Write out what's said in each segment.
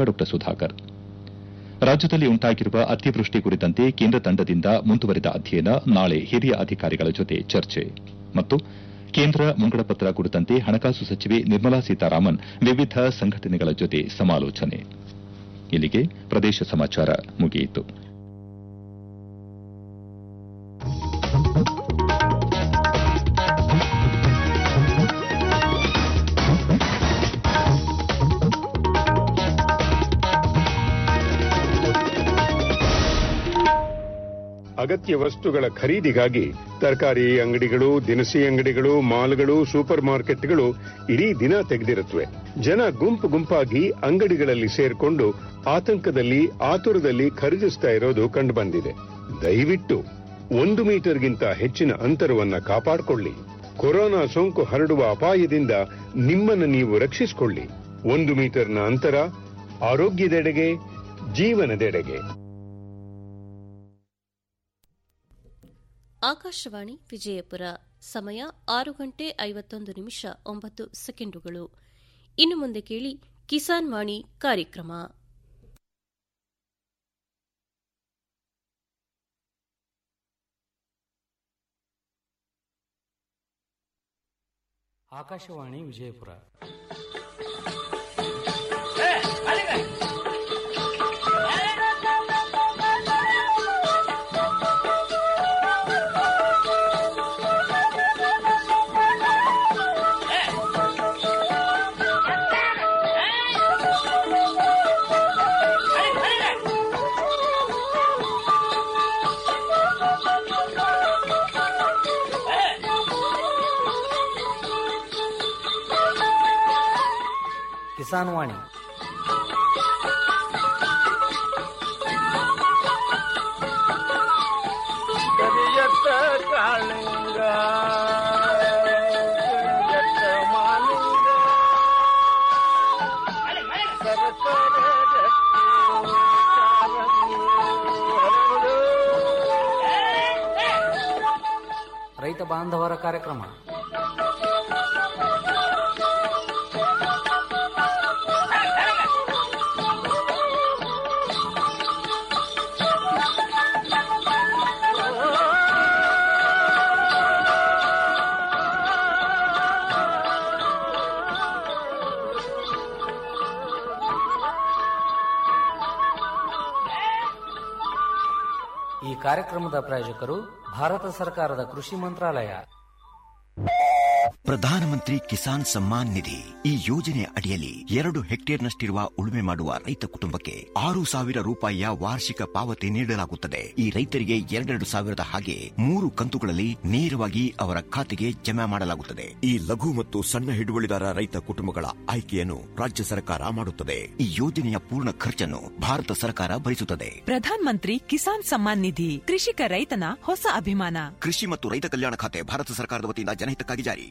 ಸಚಿವ ಡಾ ಸುಧಾಕರ್ ರಾಜ್ಯದಲ್ಲಿ ಉಂಟಾಗಿರುವ ಅತಿವೃಷ್ಟಿ ಕುರಿತಂತೆ ಕೇಂದ್ರ ತಂಡದಿಂದ ಮುಂದುವರಿದ ಅಧ್ಯಯನ ನಾಳೆ ಹಿರಿಯ ಅಧಿಕಾರಿಗಳ ಜೊತೆ ಚರ್ಚೆ ಮತ್ತು ಕೇಂದ್ರ ಮುಂಗಡಪತ್ರ ಕುರಿತಂತೆ ಹಣಕಾಸು ಸಚಿವೆ ನಿರ್ಮಲಾ ಸೀತಾರಾಮನ್ ವಿವಿಧ ಸಂಘಟನೆಗಳ ಜೊತೆ ಸಮಾಲೋಚನೆ ಇಲ್ಲಿಗೆ ಪ್ರದೇಶ ಸಮಾಚಾರ ಮುಗಿಯಿತು ಅಗತ್ಯ ವಸ್ತುಗಳ ಖರೀದಿಗಾಗಿ ತರಕಾರಿ ಅಂಗಡಿಗಳು ದಿನಸಿ ಅಂಗಡಿಗಳು ಮಾಲ್ಗಳು ಸೂಪರ್ ಮಾರ್ಕೆಟ್ಗಳು ಇಡೀ ದಿನ ತೆಗೆದಿರುತ್ತವೆ ಜನ ಗುಂಪು ಗುಂಪಾಗಿ ಅಂಗಡಿಗಳಲ್ಲಿ ಸೇರ್ಕೊಂಡು ಆತಂಕದಲ್ಲಿ ಆತುರದಲ್ಲಿ ಖರೀದಿಸ್ತಾ ಇರೋದು ಕಂಡುಬಂದಿದೆ ದಯವಿಟ್ಟು ಒಂದು ಮೀಟರ್ಗಿಂತ ಹೆಚ್ಚಿನ ಅಂತರವನ್ನ ಕಾಪಾಡಿಕೊಳ್ಳಿ ಕೊರೋನಾ ಸೋಂಕು ಹರಡುವ ಅಪಾಯದಿಂದ ನಿಮ್ಮನ್ನು ನೀವು ರಕ್ಷಿಸಿಕೊಳ್ಳಿ ಒಂದು ಮೀಟರ್ನ ಅಂತರ ಆರೋಗ್ಯದೆಡೆಗೆ ಜೀವನದೆಡೆಗೆ ಆಕಾಶವಾಣಿ ವಿಜಯಪುರ ಸಮಯ ಆರು ಗಂಟೆ ಐವತ್ತೊಂದು ನಿಮಿಷ ಒಂಬತ್ತು ಸೆಕೆಂಡುಗಳು ಇನ್ನು ಮುಂದೆ ಕೇಳಿ ಕಿಸಾನ್ ವಾಣಿ ಕಾರ್ಯಕ್ರಮ ಆಕಾಶವಾಣಿ ವಿಜಯಪುರ ಕಿಸಾನ್ ವಾಣಿ ಕರಿಯತ್ತ ಕಾಳಿಂಗ ಕರಿಯತ್ತ ಮಾಲಿಂಗ ಸರಸರ ರಕ್ತಿ ಕಾರಂಗಿ ಹರಡು. ರೈತ ಬಾಂಧವರ ಕಾರ್ಯಕ್ರಮ ಈ ಕಾರ್ಯಕ್ರಮದ ಪ್ರಾಯೋಜಕರು ಭಾರತ ಸರ್ಕಾರದ ಕೃಷಿ ಮಂತ್ರಾಲಯ ಪ್ರಧಾನಮಂತ್ರಿ ಕಿಸಾನ್ ಸಮ್ಮಾನ್ ನಿಧಿ ಈ ಯೋಜನೆಯ ಅಡಿಯಲ್ಲಿ ಎರಡು ಹೆಕ್ಟೇರ್ನಷ್ಟಿರುವ ಉಳುಮೆ ಮಾಡುವ ರೈತ ಕುಟುಂಬಕ್ಕೆ ಆರು ಸಾವಿರ ರೂಪಾಯಿಯ ವಾರ್ಷಿಕ ಪಾವತಿ ನೀಡಲಾಗುತ್ತದೆ ಈ ರೈತರಿಗೆ ಎರಡೆರಡು ಸಾವಿರದ ಹಾಗೆ ಮೂರು ಕಂತುಗಳಲ್ಲಿ ನೇರವಾಗಿ ಅವರ ಖಾತೆಗೆ ಜಮಾ ಮಾಡಲಾಗುತ್ತದೆ ಈ ಲಘು ಮತ್ತು ಸಣ್ಣ ಹಿಡುವಳಿದಾರ ರೈತ ಕುಟುಂಬಗಳ ಆಯ್ಕೆಯನ್ನು ರಾಜ್ಯ ಸರ್ಕಾರ ಮಾಡುತ್ತದೆ ಈ ಯೋಜನೆಯ ಪೂರ್ಣ ಖರ್ಚನ್ನು ಭಾರತ ಸರ್ಕಾರ ಭರಿಸುತ್ತದೆ ಪ್ರಧಾನ್ ಮಂತ್ರಿ ಕಿಸಾನ್ ಸಮ್ಮಾನ್ ನಿಧಿ ಕೃಷಿಕ ರೈತನ ಹೊಸ ಅಭಿಮಾನ ಕೃಷಿ ಮತ್ತು ರೈತ ಕಲ್ಯಾಣ ಖಾತೆ ಭಾರತ ಸರ್ಕಾರದ ವತಿಯಿಂದ ಜನಹಿತಕ್ಕಾಗಿ ಜಾರಿ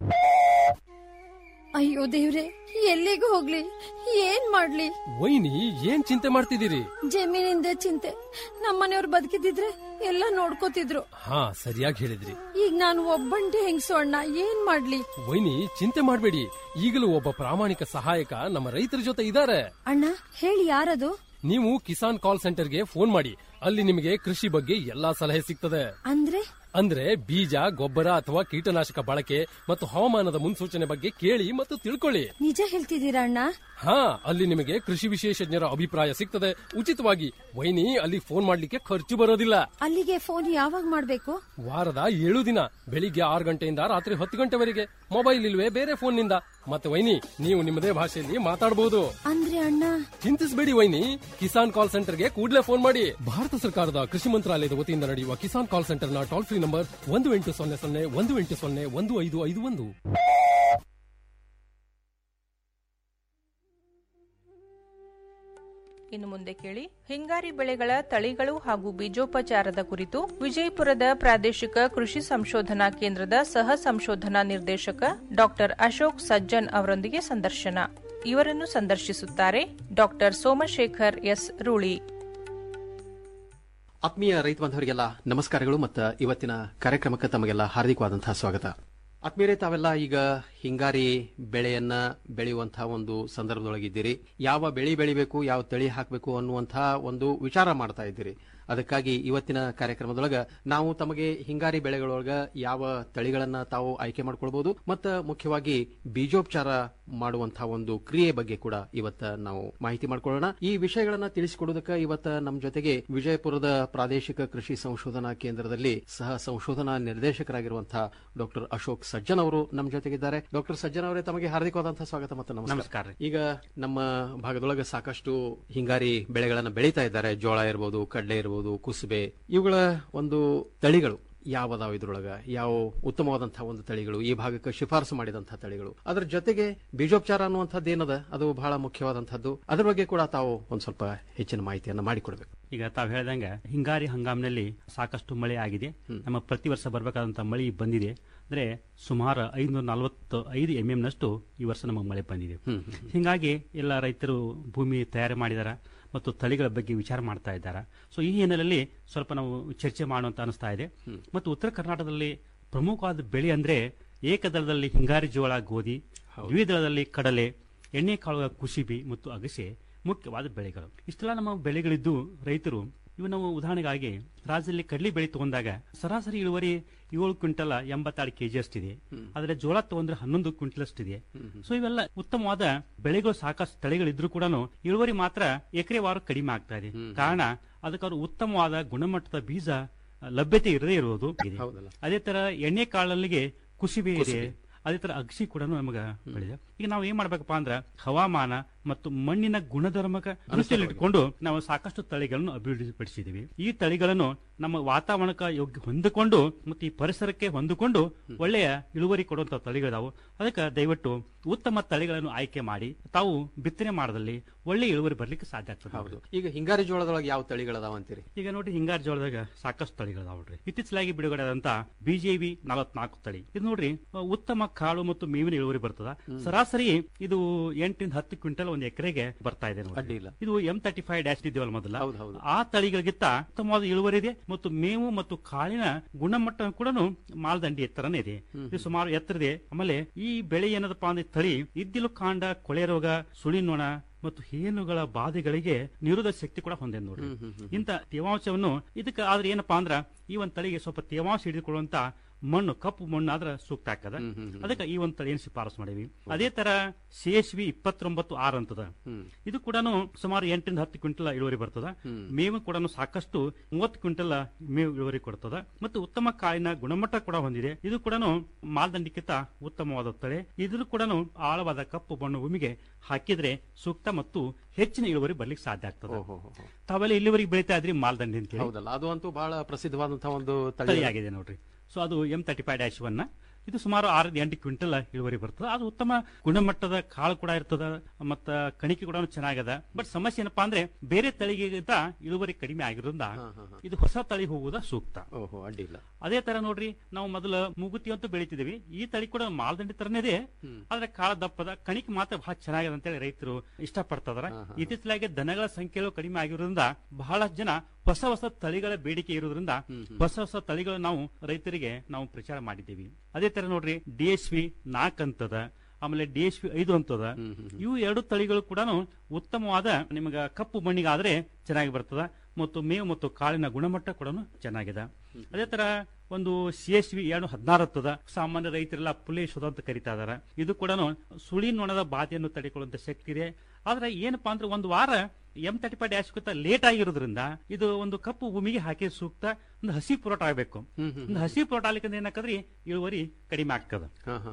ಅಯ್ಯೋ ದೇವ್ರೆ ಎಲ್ಲಿಗೆ ಹೋಗ್ಲಿ ಏನ್ ಮಾಡ್ಲಿ ವೈನಿ ಏನ್ ಚಿಂತೆ ಮಾಡ್ತಿದ್ದೀರಿ ಜಮೀನಿಂದ ಚಿಂತೆ ನಮ್ಮನೆಯವ್ರು ಬದುಕಿದಿದ್ರೆ ಎಲ್ಲ ನೋಡ್ಕೋತಿದ್ರು ಹಾ ಸರಿಯಾಗಿ ಹೇಳಿದ್ರಿ ಈಗ ನಾನು ಒಬ್ಬಂಟಿ ಹೆಂಗ್ಸು ಅಣ್ಣ ಏನ್ ಮಾಡ್ಲಿ ವೈನಿ ಚಿಂತೆ ಮಾಡ್ಬೇಡಿ ಈಗಲೂ ಒಬ್ಬ ಪ್ರಾಮಾಣಿಕ ಸಹಾಯಕ ನಮ್ಮ ರೈತರ ಜೊತೆ ಇದ್ದಾರೆ ಅಣ್ಣ ಹೇಳಿ ಯಾರದು ನೀವು ಕಿಸಾನ್ ಕಾಲ್ ಸೆಂಟರ್ಗೆ ಫೋನ್ ಮಾಡಿ ಅಲ್ಲಿ ನಿಮಗೆ ಕೃಷಿ ಬಗ್ಗೆ ಎಲ್ಲಾ ಸಲಹೆ ಸಿಗ್ತದೆ ಅಂದ್ರೆ ಅಂದ್ರೆ ಬೀಜ ಗೊಬ್ಬರ ಅಥವಾ ಕೀಟನಾಶಕ ಬಳಕೆ ಮತ್ತು ಹವಾಮಾನದ ಮುನ್ಸೂಚನೆ ಬಗ್ಗೆ ಕೇಳಿ ಮತ್ತು ತಿಳ್ಕೊಳ್ಳಿ ನಿಜ ಹೇಳ್ತಿದ್ದೀರಾ ಅಣ್ಣ ಹಾ ಅಲ್ಲಿ ನಿಮಗೆ ಕೃಷಿ ವಿಶೇಷಜ್ಞರ ಅಭಿಪ್ರಾಯ ಸಿಗ್ತದೆ ಉಚಿತವಾಗಿ ವೈನಿ ಅಲ್ಲಿ ಫೋನ್ ಮಾಡ್ಲಿಕ್ಕೆ ಖರ್ಚು ಬರೋದಿಲ್ಲ ಅಲ್ಲಿಗೆ ಫೋನ್ ಯಾವಾಗ ಮಾಡ್ಬೇಕು ವಾರದ ಏಳು ದಿನ ಬೆಳಿಗ್ಗೆ ಆರು ಗಂಟೆಯಿಂದ ರಾತ್ರಿ ಹತ್ತು ಗಂಟೆವರೆಗೆ ಮೊಬೈಲ್ ಇಲ್ವೇ ಬೇರೆ ಫೋನ್ ನಿಂದ ಮತ್ತೆ ವೈನಿ ನೀವು ನಿಮ್ಮದೇ ಭಾಷೆಯಲ್ಲಿ ಮಾತಾಡಬಹುದು ಅಂದ್ರೆ ಅಣ್ಣ ಚಿಂತಿಸಬೇಡಿ ವೈನಿ ಕಿಸಾನ್ ಕಾಲ್ ಸೆಂಟರ್ಗೆ ಕೂಡಲೇ ಫೋನ್ ಮಾಡಿ ಭಾರತ ಸರ್ಕಾರದ ಕೃಷಿ ಮಂತ್ರಾಲಯದ ವತಿಯಿಂದ ನಡೆಯುವ ಕಿಸಾನ್ ಕಾಲ್ ಸೆಂಟರ್ನ ಟೋಲ್ ಫ್ರೀ ನಂಬರ್ ಒಂದು ಎಂಟು ಸೊನ್ನೆ ಸೊನ್ನೆ ಒಂದು ಎಂಟು ಸೊನ್ನೆ ಒಂದು ಐದು ಐದು ಒಂದು ಇನ್ನು ಮುಂದೆ ಕೇಳಿ ಹಿಂಗಾರಿ ಬೆಳೆಗಳ ತಳಿಗಳು ಹಾಗೂ ಬೀಜೋಪಚಾರದ ಕುರಿತು ವಿಜಯಪುರದ ಪ್ರಾದೇಶಿಕ ಕೃಷಿ ಸಂಶೋಧನಾ ಕೇಂದ್ರದ ಸಹ ಸಂಶೋಧನಾ ನಿರ್ದೇಶಕ ಡಾಕ್ಟರ್ ಅಶೋಕ್ ಸಜ್ಜನ್ ಅವರೊಂದಿಗೆ ಸಂದರ್ಶನ ಇವರನ್ನು ಸಂದರ್ಶಿಸುತ್ತಾರೆ ಡಾಕ್ಟರ್ ಸೋಮಶೇಖರ್ ಎಸ್ ರೂಳಿ ಆತ್ಮೀಯ ರೈತ ಬಾಂಧವರಿಗೆಲ್ಲ ನಮಸ್ಕಾರಗಳು ಮತ್ತು ಇವತ್ತಿನ ಕಾರ್ಯಕ್ರಮಕ್ಕೆ ತಮಗೆಲ್ಲ ಹಾರ್ದಿಕವಾದಂತಹ ಸ್ವಾಗತ ಆತ್ಮೀಯರೇ ತಾವೆಲ್ಲ ಈಗ ಹಿಂಗಾರಿ ಬೆಳೆಯನ್ನ ಬೆಳೆಯುವಂತಹ ಒಂದು ಸಂದರ್ಭದೊಳಗಿದ್ದೀರಿ ಯಾವ ಬೆಳೆ ಬೆಳಿಬೇಕು ಯಾವ ತಳಿ ಹಾಕಬೇಕು ಅನ್ನುವಂತಹ ಒಂದು ವಿಚಾರ ಮಾಡ್ತಾ ಇದ್ದೀರಿ ಅದಕ್ಕಾಗಿ ಇವತ್ತಿನ ಕಾರ್ಯಕ್ರಮದೊಳಗ ನಾವು ತಮಗೆ ಹಿಂಗಾರಿ ಬೆಳೆಗಳೊಳಗ ಯಾವ ತಳಿಗಳನ್ನ ತಾವು ಆಯ್ಕೆ ಮಾಡ್ಕೊಳ್ಬಹುದು ಮತ್ತ ಮುಖ್ಯವಾಗಿ ಬೀಜೋಪಚಾರ ಮಾಡುವಂತಹ ಒಂದು ಕ್ರಿಯೆ ಬಗ್ಗೆ ಕೂಡ ಇವತ್ತ ನಾವು ಮಾಹಿತಿ ಮಾಡ್ಕೊಳ್ಳೋಣ ಈ ವಿಷಯಗಳನ್ನ ತಿಳಿಸಿಕೊಡೋದಕ್ಕೆ ಇವತ್ತ ನಮ್ಮ ಜೊತೆಗೆ ವಿಜಯಪುರದ ಪ್ರಾದೇಶಿಕ ಕೃಷಿ ಸಂಶೋಧನಾ ಕೇಂದ್ರದಲ್ಲಿ ಸಹ ಸಂಶೋಧನಾ ನಿರ್ದೇಶಕರಾಗಿರುವಂತಹ ಡಾಕ್ಟರ್ ಅಶೋಕ್ ಸಜ್ಜನ್ ಅವರು ನಮ್ಮ ಜೊತೆಗಿದ್ದಾರೆ ಡಾಕ್ಟರ್ ಸಜ್ಜನ್ ಅವರೇ ತಮಗೆ ಹಾರ್ದಿಕವಾದಂತಹ ಸ್ವಾಗತ ಮತ್ತು ನಮಸ್ಕಾರ ನಮಸ್ಕಾರ ರೀ. ಈಗ ನಮ್ಮ ಭಾಗದೊಳಗೆ ಸಾಕಷ್ಟು ಹಿಂಗಾರಿ ಬೆಳೆಗಳನ್ನ ಬೆಳೀತಾ ಇದ್ದಾರೆ ಜೋಳ ಇರಬಹುದು ಕಡಲೆ ಇರಬಹುದು ಕುಸುಬೆ ಇವುಗಳ ಒಂದು ತಳಿಗಳು ಯಾವದಾವ ಇದ್ರೊಳಗ ಯಾವ ಉತ್ತಮವಾದಂತಹ ಒಂದು ತಳಿಗಳು ಈ ಭಾಗಕ್ಕೆ ಶಿಫಾರಸು ಮಾಡಿದಂತಹ ತಳಿಗಳು ಅದರ ಜೊತೆಗೆ ಬೀಜೋಪಚಾರ ಅನ್ನುವಂಥದ್ದು ಏನದ ಅದು ಬಹಳ ಮುಖ್ಯವಾದಂತಹದ್ದು ಅದರ ಬಗ್ಗೆ ಕೂಡ ತಾವು ಒಂದ್ ಸ್ವಲ್ಪ ಹೆಚ್ಚಿನ ಮಾಹಿತಿಯನ್ನ ಮಾಡಿಕೊಡ್ಬೇಕು ಈಗ ತಾವು ಹೇಳ್ದಂಗ ಹಿಂಗಾರಿ ಹಂಗಾಮಿನಲ್ಲಿ ಸಾಕಷ್ಟು ಮಳೆ ಆಗಿದೆ ನಮ್ಮ ಪ್ರತಿ ವರ್ಷ ಬರಬೇಕಾದಂತ ಮಳೆ ಬಂದಿದೆ ಅಂದ್ರೆ ಸುಮಾರು ಐನೂರ ನಲವತ್ತು ಐದು ಎಂ ನಷ್ಟು ಈ ವರ್ಷ ನಮಗೆ ಮಳೆ ಬಂದಿದೆ ಹಿಂಗಾಗಿ ಎಲ್ಲ ರೈತರು ಭೂಮಿ ತಯಾರು ಮಾಡಿದಾರ ಮತ್ತು ತಳಿಗಳ ಬಗ್ಗೆ ವಿಚಾರ ಮಾಡ್ತಾ ಇದ್ದಾರೆ ಸೊ ಈ ಹಿನ್ನೆಲೆಯಲ್ಲಿ ಸ್ವಲ್ಪ ನಾವು ಚರ್ಚೆ ಮಾಡುವಂತ ಅನಿಸ್ತಾ ಇದೆ ಮತ್ತು ಉತ್ತರ ಕರ್ನಾಟಕದಲ್ಲಿ ಪ್ರಮುಖವಾದ ಬೆಳೆ ಅಂದ್ರೆ ಏಕದಳದಲ್ಲಿ ಹಿಂಗಾರಿ ಜೋಳ ಗೋಧಿ ದ್ವಿದಳದಲ್ಲಿ ಕಡಲೆ ಎಣ್ಣೆಕಾಳುಗಳ ಕುಸಿಬಿ ಮತ್ತು ಅಗಸೆ ಮುಖ್ಯವಾದ ಬೆಳೆಗಳು ಇಷ್ಟೆಲ್ಲ ನಮ್ಮ ಬೆಳೆಗಳಿದ್ದು ರೈತರು ಇವು ನಾವು ಉದಾಹರಣೆಗಾಗಿ ರಾಜ್ಯದಲ್ಲಿ ಕಡಲೆ ಬೆಳೆ ತಗೊಂಡಾಗ ಸರಾಸರಿ ಇಳುವರಿ ಏಳು ಕ್ವಿಂಟಲ್ ಎಂಬತ್ತಾರು ಕೆಜಿ ಅಷ್ಟಿದೆ ಆದ್ರೆ ಜೋಳ ತಗೊಂಡ್ರೆ ಹನ್ನೊಂದು ಕ್ವಿಂಟಲ್ ಅಷ್ಟಿದೆ ಸೊ ಇವೆಲ್ಲ ಉತ್ತಮವಾದ ಬೆಳೆಗಳು ಸಾಕಷ್ಟು ತಳಿಗಳಿದ್ರು ಕೂಡ ಇಳುವರಿ ಮಾತ್ರ ಎಕರೆ ವಾರ ಕಡಿಮೆ ಆಗ್ತಾ ಇದೆ ಕಾರಣ ಅದಕ್ಕೆ ಅವರು ಉತ್ತಮವಾದ ಗುಣಮಟ್ಟದ ಬೀಜ ಆ, ಲಭ್ಯತೆ ಇರದೇ ಇರುವುದು ಇದೆ. ಅದೇ ತರ ಎಣ್ಣೆ ಕಾಳಲ್ಲಿಗೆ ಕುಸಿಬೆ ಇದೆ ಅದೇ ತರ ಅಗಸಿ ಕೂಡ ನಮಗ ಬೆಳೆದ ಈಗ ನಾವು ಏನ್ ಮಾಡ್ಬೇಕಪ್ಪ ಅಂದ್ರ ಹವಾಮಾನ ಮತ್ತು ಮಣ್ಣಿನ ಗುಣಧರ್ಮಕ ದೃಷ್ಟಿಯಲ್ಲಿ ಇಟ್ಕೊಂಡು ನಾವು ಸಾಕಷ್ಟು ತಳಿಗಳನ್ನು ಅಭಿವೃದ್ಧಿಪಡಿಸಿದೀವಿ ಈ ತಳಿಗಳನ್ನು ನಮ್ಮ ವಾತಾವರಣಕ್ಕೆ ಯೋಗ್ಯ ಹೊಂದಿಕೊಂಡು ಮತ್ತು ಈ ಪರಿಸರಕ್ಕೆ ಹೊಂದಿಕೊಂಡು ಒಳ್ಳೆಯ ಇಳುವರಿ ಕೊಡುವಂತ ತಳಿಗಳಿದಾವು ಅದಕ್ಕೆ ದಯವಿಟ್ಟು ಉತ್ತಮ ತಳಿಗಳನ್ನು ಆಯ್ಕೆ ಮಾಡಿ ತಾವು ಬಿತ್ತನೆ ಮಾಡದಲ್ಲಿ ಒಳ್ಳೆ ಇಳುವರಿ ಬರ್ಲಿಕ್ಕೆ ಸಾಧ್ಯ ಆಗ್ತದೆ ಹೌದು ಈಗ ಹಿಂಗಾರಿ ಜೋಳದೊಳಗೆ ಯಾವ ತಳಿಗಳದಾವ ಅಂತೀರಿ ಈಗ ನೋಡಿ ಹಿಂಗಾರು ಜೋಳದಾಗ ಸಾಕಷ್ಟು ತಳಿಗಳಿದಾವ ನೋಡ್ರಿ ಇತ್ತೀಚಲಾಗಿ ಬಿಡುಗಡೆ ಆದಂತ ಬಿಜೆವಿ ನಲವತ್ನಾಲ್ಕು ತಳಿ ಇದು ನೋಡ್ರಿ ಅಹ್, ಉತ್ತಮ ಕಾಳು ಮತ್ತು ಮೇವಿನ ಇಳುವರಿ ಬರ್ತದ ಸರಾಸರಿ ಇದು ಎಂಟರಿಂದ ಹತ್ತು ಕ್ವಿಂಟಲ್ ಒಂದು ಎಕರೆಗೆ ಬರ್ತಾ ಇದೆ ನೋಡಿ ಅಡ್ಡಿ ಇಲ್ಲ. ಇದು ಎಂ ತರ್ಟಿ ಫೈವ್ ಡ್ಯಾಶ್ ಇದೆಯಲ್ಲ ಮೊದಲ ಹೌದು, ಹೌದು. ಆ ತಳಿಗಳಿಗಿಂತ ಉತ್ತಮವಾದ ಇಳುವರಿ ಇದೆ ಮತ್ತು ಮೇವು ಮತ್ತು ಕಾಳಿನ ಗುಣಮಟ್ಟ ಕೂಡ ಮಾಲ್ದಂಡಿ ಎತ್ತರನೇ ಇದೆ ಇದು ಸುಮಾರು ಎತ್ತರ ಇದೆ ಆಮೇಲೆ ಈ ಬೆಳೆ ಏನದಪ್ಪ ಅಂದ್ರೆ ತಳಿ ಇದ್ದಿಲು ಕಾಂಡ ಕೊಳೆ ರೋಗ ಸುಳಿನೊಣ ಮತ್ತು ಹೇನುಗಳ ಬಾಧೆಗಳಿಗೆ ನಿರೋಧ ಶಕ್ತಿ ಕೂಡ ಹೊಂದಿದೆ ನೋಡ್ರಿ ಇಂತ ತೇವಾಂಶವನ್ನು ಇದಕ್ಕೆ ಆದ್ರೆ ಏನಪ್ಪಾ ಅಂದ್ರ ಈ ಒಂದ್ ತಳಿಗೆ ಸ್ವಲ್ಪ ತೇವಾಂಶ ಹಿಡಿದುಕೊಳ್ಳುವಂತ ಮಣ್ಣು ಕಪ್ಪು ಮಣ್ಣು ಆದ್ರ ಸೂಕ್ತ ಆಗ್ತದ ಅದಕ್ಕೆ ಈ ಒಂದ್ ತಳಿಯನ್ನು ಶಿಫಾರಸು ಮಾಡಿವಿ ಅದೇ ತರ ಸಿಎಸ್ವಿ ಇಪ್ಪತ್ತೊಂಬತ್ತು ಆರ್ ಅಂತದ ಇದು ಕೂಡ ಸುಮಾರು ಎಂಟರಿಂದ ಹತ್ತು ಕ್ವಿಂಟಲ್ ಇಳುವರಿ ಬರ್ತದ ಮೇವು ಕೂಡ ಸಾಕಷ್ಟು ಮೂವತ್ತು ಕ್ವಿಂಟಲ್ ಮೇವು ಇಳುವರಿ ಕೊಡ್ತದ ಮತ್ತು ಉತ್ತಮ ಕಾಳಿನ ಗುಣಮಟ್ಟ ಕೂಡ ಹೊಂದಿದೆ ಇದು ಕೂಡ ಮಾಲ್ದಂಡಿಕ್ಕಿಂತ ಉತ್ತಮವಾದ ತಳಿ ಇದ್ರೂ ಕೂಡ ಆಳವಾದ ಕಪ್ಪು ಬಣ್ಣ ಭೂಮಿಗೆ ಹಾಕಿದ್ರೆ ಸೂಕ್ತ ಮತ್ತು ಹೆಚ್ಚಿನ ಇಳುವರಿ ಬರ್ಲಿಕ್ಕೆ ಸಾಧ್ಯ ಆಗ್ತದೆ ತಾವೆಲ್ಲ ಇಲ್ಲಿವರೆಗೆ ಬೆಳಿತಾ ಇದ್ರಿ ಮಾಲ್ದಂಡಿ ಅಂತ ಹೇಳಿ ಹೌದಲ್ಲ ಅದು ಅಂತೂ ಬಹಳ ಪ್ರಸಿದ್ಧವಾದಂತಹ ಒಂದು ತಳಿ ತಳಿ ಆಗಿದೆ ನೋಡ್ರಿ ಸೊ ಅದು M thirty five dash one ಇದು ಸುಮಾರು ಆರರಿಂದ ಎಂಟು ಕ್ವಿಂಟಲ್ ಇಳುವರಿ ಬರ್ತದೆ ಅದು ಉತ್ತಮ ಗುಣಮಟ್ಟದ ಕಾಳು ಕೂಡ ಇರ್ತದ ಮತ್ತ ಕಣಿಕೆ ಕೂಡ ಚೆನ್ನಾಗದ ಬಟ್ ಸಮಸ್ಯೆ ಏನಪ್ಪಾ ಅಂದ್ರೆ ಬೇರೆ ತಳಿಗಿಂತ ಇಳುವರಿ ಕಡಿಮೆ ಆಗಿರೋದ್ರಿಂದ ಇದು ಹೊಸ ತಳಿ ಹೋಗುವುದ ಸೂಕ್ತ ಓಹೋ ಅಡ್ಡಿ ಇಲ್ಲ ಅದೇ ತರ ನೋಡ್ರಿ ನಾವು ಮೊದಲ ಮೂಗುತಿ ಅಂತೂ ಬೆಳಿತಿದೀವಿ ಈ ತಳಿ ಕೂಡ ಮಾಲ್ದಂಡಿ ತರನೇ ಇದೆ ಆದ್ರೆ ಕಾಳ ದಪ್ಪದ ಕಣಿಕೆ ಮಾತ್ರ ಬಹಳ ಚೆನ್ನಾಗಿದೆ ಅಂತೇಳಿ ರೈತರು ಇಷ್ಟಪಡ್ತದಾರ ಇತ್ತೀಚಲಾಗಿ ದನಗಳ ಸಂಖ್ಯೆಗಳು ಕಡಿಮೆ ಆಗಿರೋದ್ರಿಂದ ಬಹಳಷ್ಟು ಜನ ಹೊಸ ಹೊಸ ತಳಿಗಳ ಬೇಡಿಕೆ ಇರೋದ್ರಿಂದ ಹೊಸ ಹೊಸ ತಳಿಗಳು ನಾವು ರೈತರಿಗೆ ನಾವು ಪ್ರಚಾರ ಮಾಡಿದ್ದೀವಿ ಅದೇ ತರ ನೋಡ್ರಿ ಡಿ ಎಸ್ ವಿ ನಾಲ್ಕು ಅಂತದ ಆಮೇಲೆ ಡಿ ಎಸ್ ಪಿ ಐದು ಅಂತದ ಇವು ಎರಡು ತಳಿಗಳು ಕೂಡ ಉತ್ತಮವಾದ ನಿಮಗ ಕಪ್ಪು ಮಣ್ಣಿಗಾದ್ರೆ ಚೆನ್ನಾಗಿ ಬರ್ತದ ಮತ್ತು ಮೇವು ಮತ್ತು ಕಾಳಿನ ಗುಣಮಟ್ಟ ಕೂಡ ಚೆನ್ನಾಗಿದೆ ಅದೇ ತರ ಒಂದು ಸಿ ಎಸ್ ವಿ ಎರಡು ಹದಿನಾರು ಹತ್ತದ ಸಾಮಾನ್ಯ ರೈತರೆಲ್ಲ ಪುಲೇಶೋದ ಅಂತ ಕರಿತಾ ಇದಾರ ಇದು ಕೂಡ ಸುಳಿ ನೊಣದ ಬಾಧೆಯನ್ನು ತಡೆಕೊಳ್ಳುವಂತ ಶಕ್ತಿ ಇದೆ ಆದ್ರೆ ಏನಪ್ಪಾ ಅಂದ್ರೆ ಒಂದು ವಾರ M thirty five dash late ಆಗಿರೋದ್ರಿಂದ ಇದು ಒಂದು ಕಪ್ಪು ಭೂಮಿಗೆ ಹಾಕಿ ಸೂಕ್ತ ಒಂದು ಹಸಿ ಪುರೋಟ ಆಗಬೇಕು ಒಂದು ಹಸಿ ಪುರೋಟ ಆಗ್ಲಿಕ್ಕೆ ಏನಾಕದ್ರಿ ಇಳುವರಿ ಕಡಿಮೆ ಆಗ್ತದ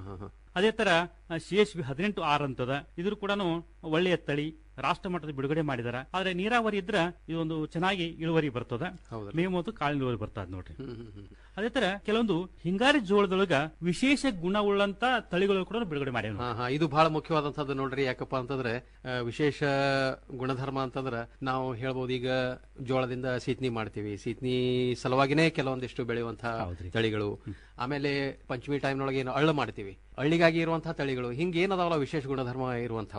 ಅದೇ ತರ ಸಿ ಎಸ್ ಬಿ ಹದಿನೆಂಟು ಆರ್ ಅಂತದ ಇದ್ರ ಕೂಡ ಒಳ್ಳೆಯ ತಳಿ ರಾಷ್ಟ್ರ ಮಟ್ಟದ ಬಿಡುಗಡೆ ಮಾಡಿದಾರ ಆದ್ರೆ ನೀರಾವರಿ ಇದ್ರ ಇದೊಂದು ಚೆನ್ನಾಗಿ ಇಳುವರಿ ಬರ್ತದ ಮೇವು ಮತ್ತು ಕಾಳಿನ ಇಳುವರಿ ಬರ್ತದ ನೋಡ್ರಿ ಅದೇ ತರ ಕೆಲವೊಂದು ಹಿಂಗಾರಿ ಜೋಳದೊಳಗ ವಿಶೇಷ ಗುಣವುಳ್ಳಂತ ತಳಿಗಳು ಕೂಡ ಬಿಡುಗಡೆ ಮಾಡ್ಯಾವ ಹಾ ಹಾ ಇದು ಬಹಳ ಮುಖ್ಯವಾದಂತದ್ದು ನೋಡ್ರಿ ಯಾಕಪ್ಪ ಅಂತಂದ್ರೆ ಆ, ವಿಶೇಷ ಗುಣಧರ್ಮ ಅಂತಂದ್ರ ನಾವು ಹೇಳ್ಬೋದು ಈಗ ಜೋಳದಿಂದ ಸೀತ್ನಿ ಮಾಡ್ತೀವಿ ಸೀತ್ನಿ ಸಲುವಾಗಿನೇ ಕೆಲವೊಂದಿಷ್ಟು ಬೆಳೆಯುವಂತಹ ತಳಿಗಳು ಆಮೇಲೆ ಪಂಚಮಿ ಟೈಮ್ನೊಳಗೆ ಏನು ಅಳ್ಳು ಮಾಡ್ತೀವಿ ಅಳ್ಳಿಗಾಗಿ ಇರುವಂತಹ ತಳಿಗಳು ಹಿಂಗ ಏನದಾವಲ್ಲ ವಿಶೇಷ ಗುಣಧರ್ಮ ಇರುವಂತವು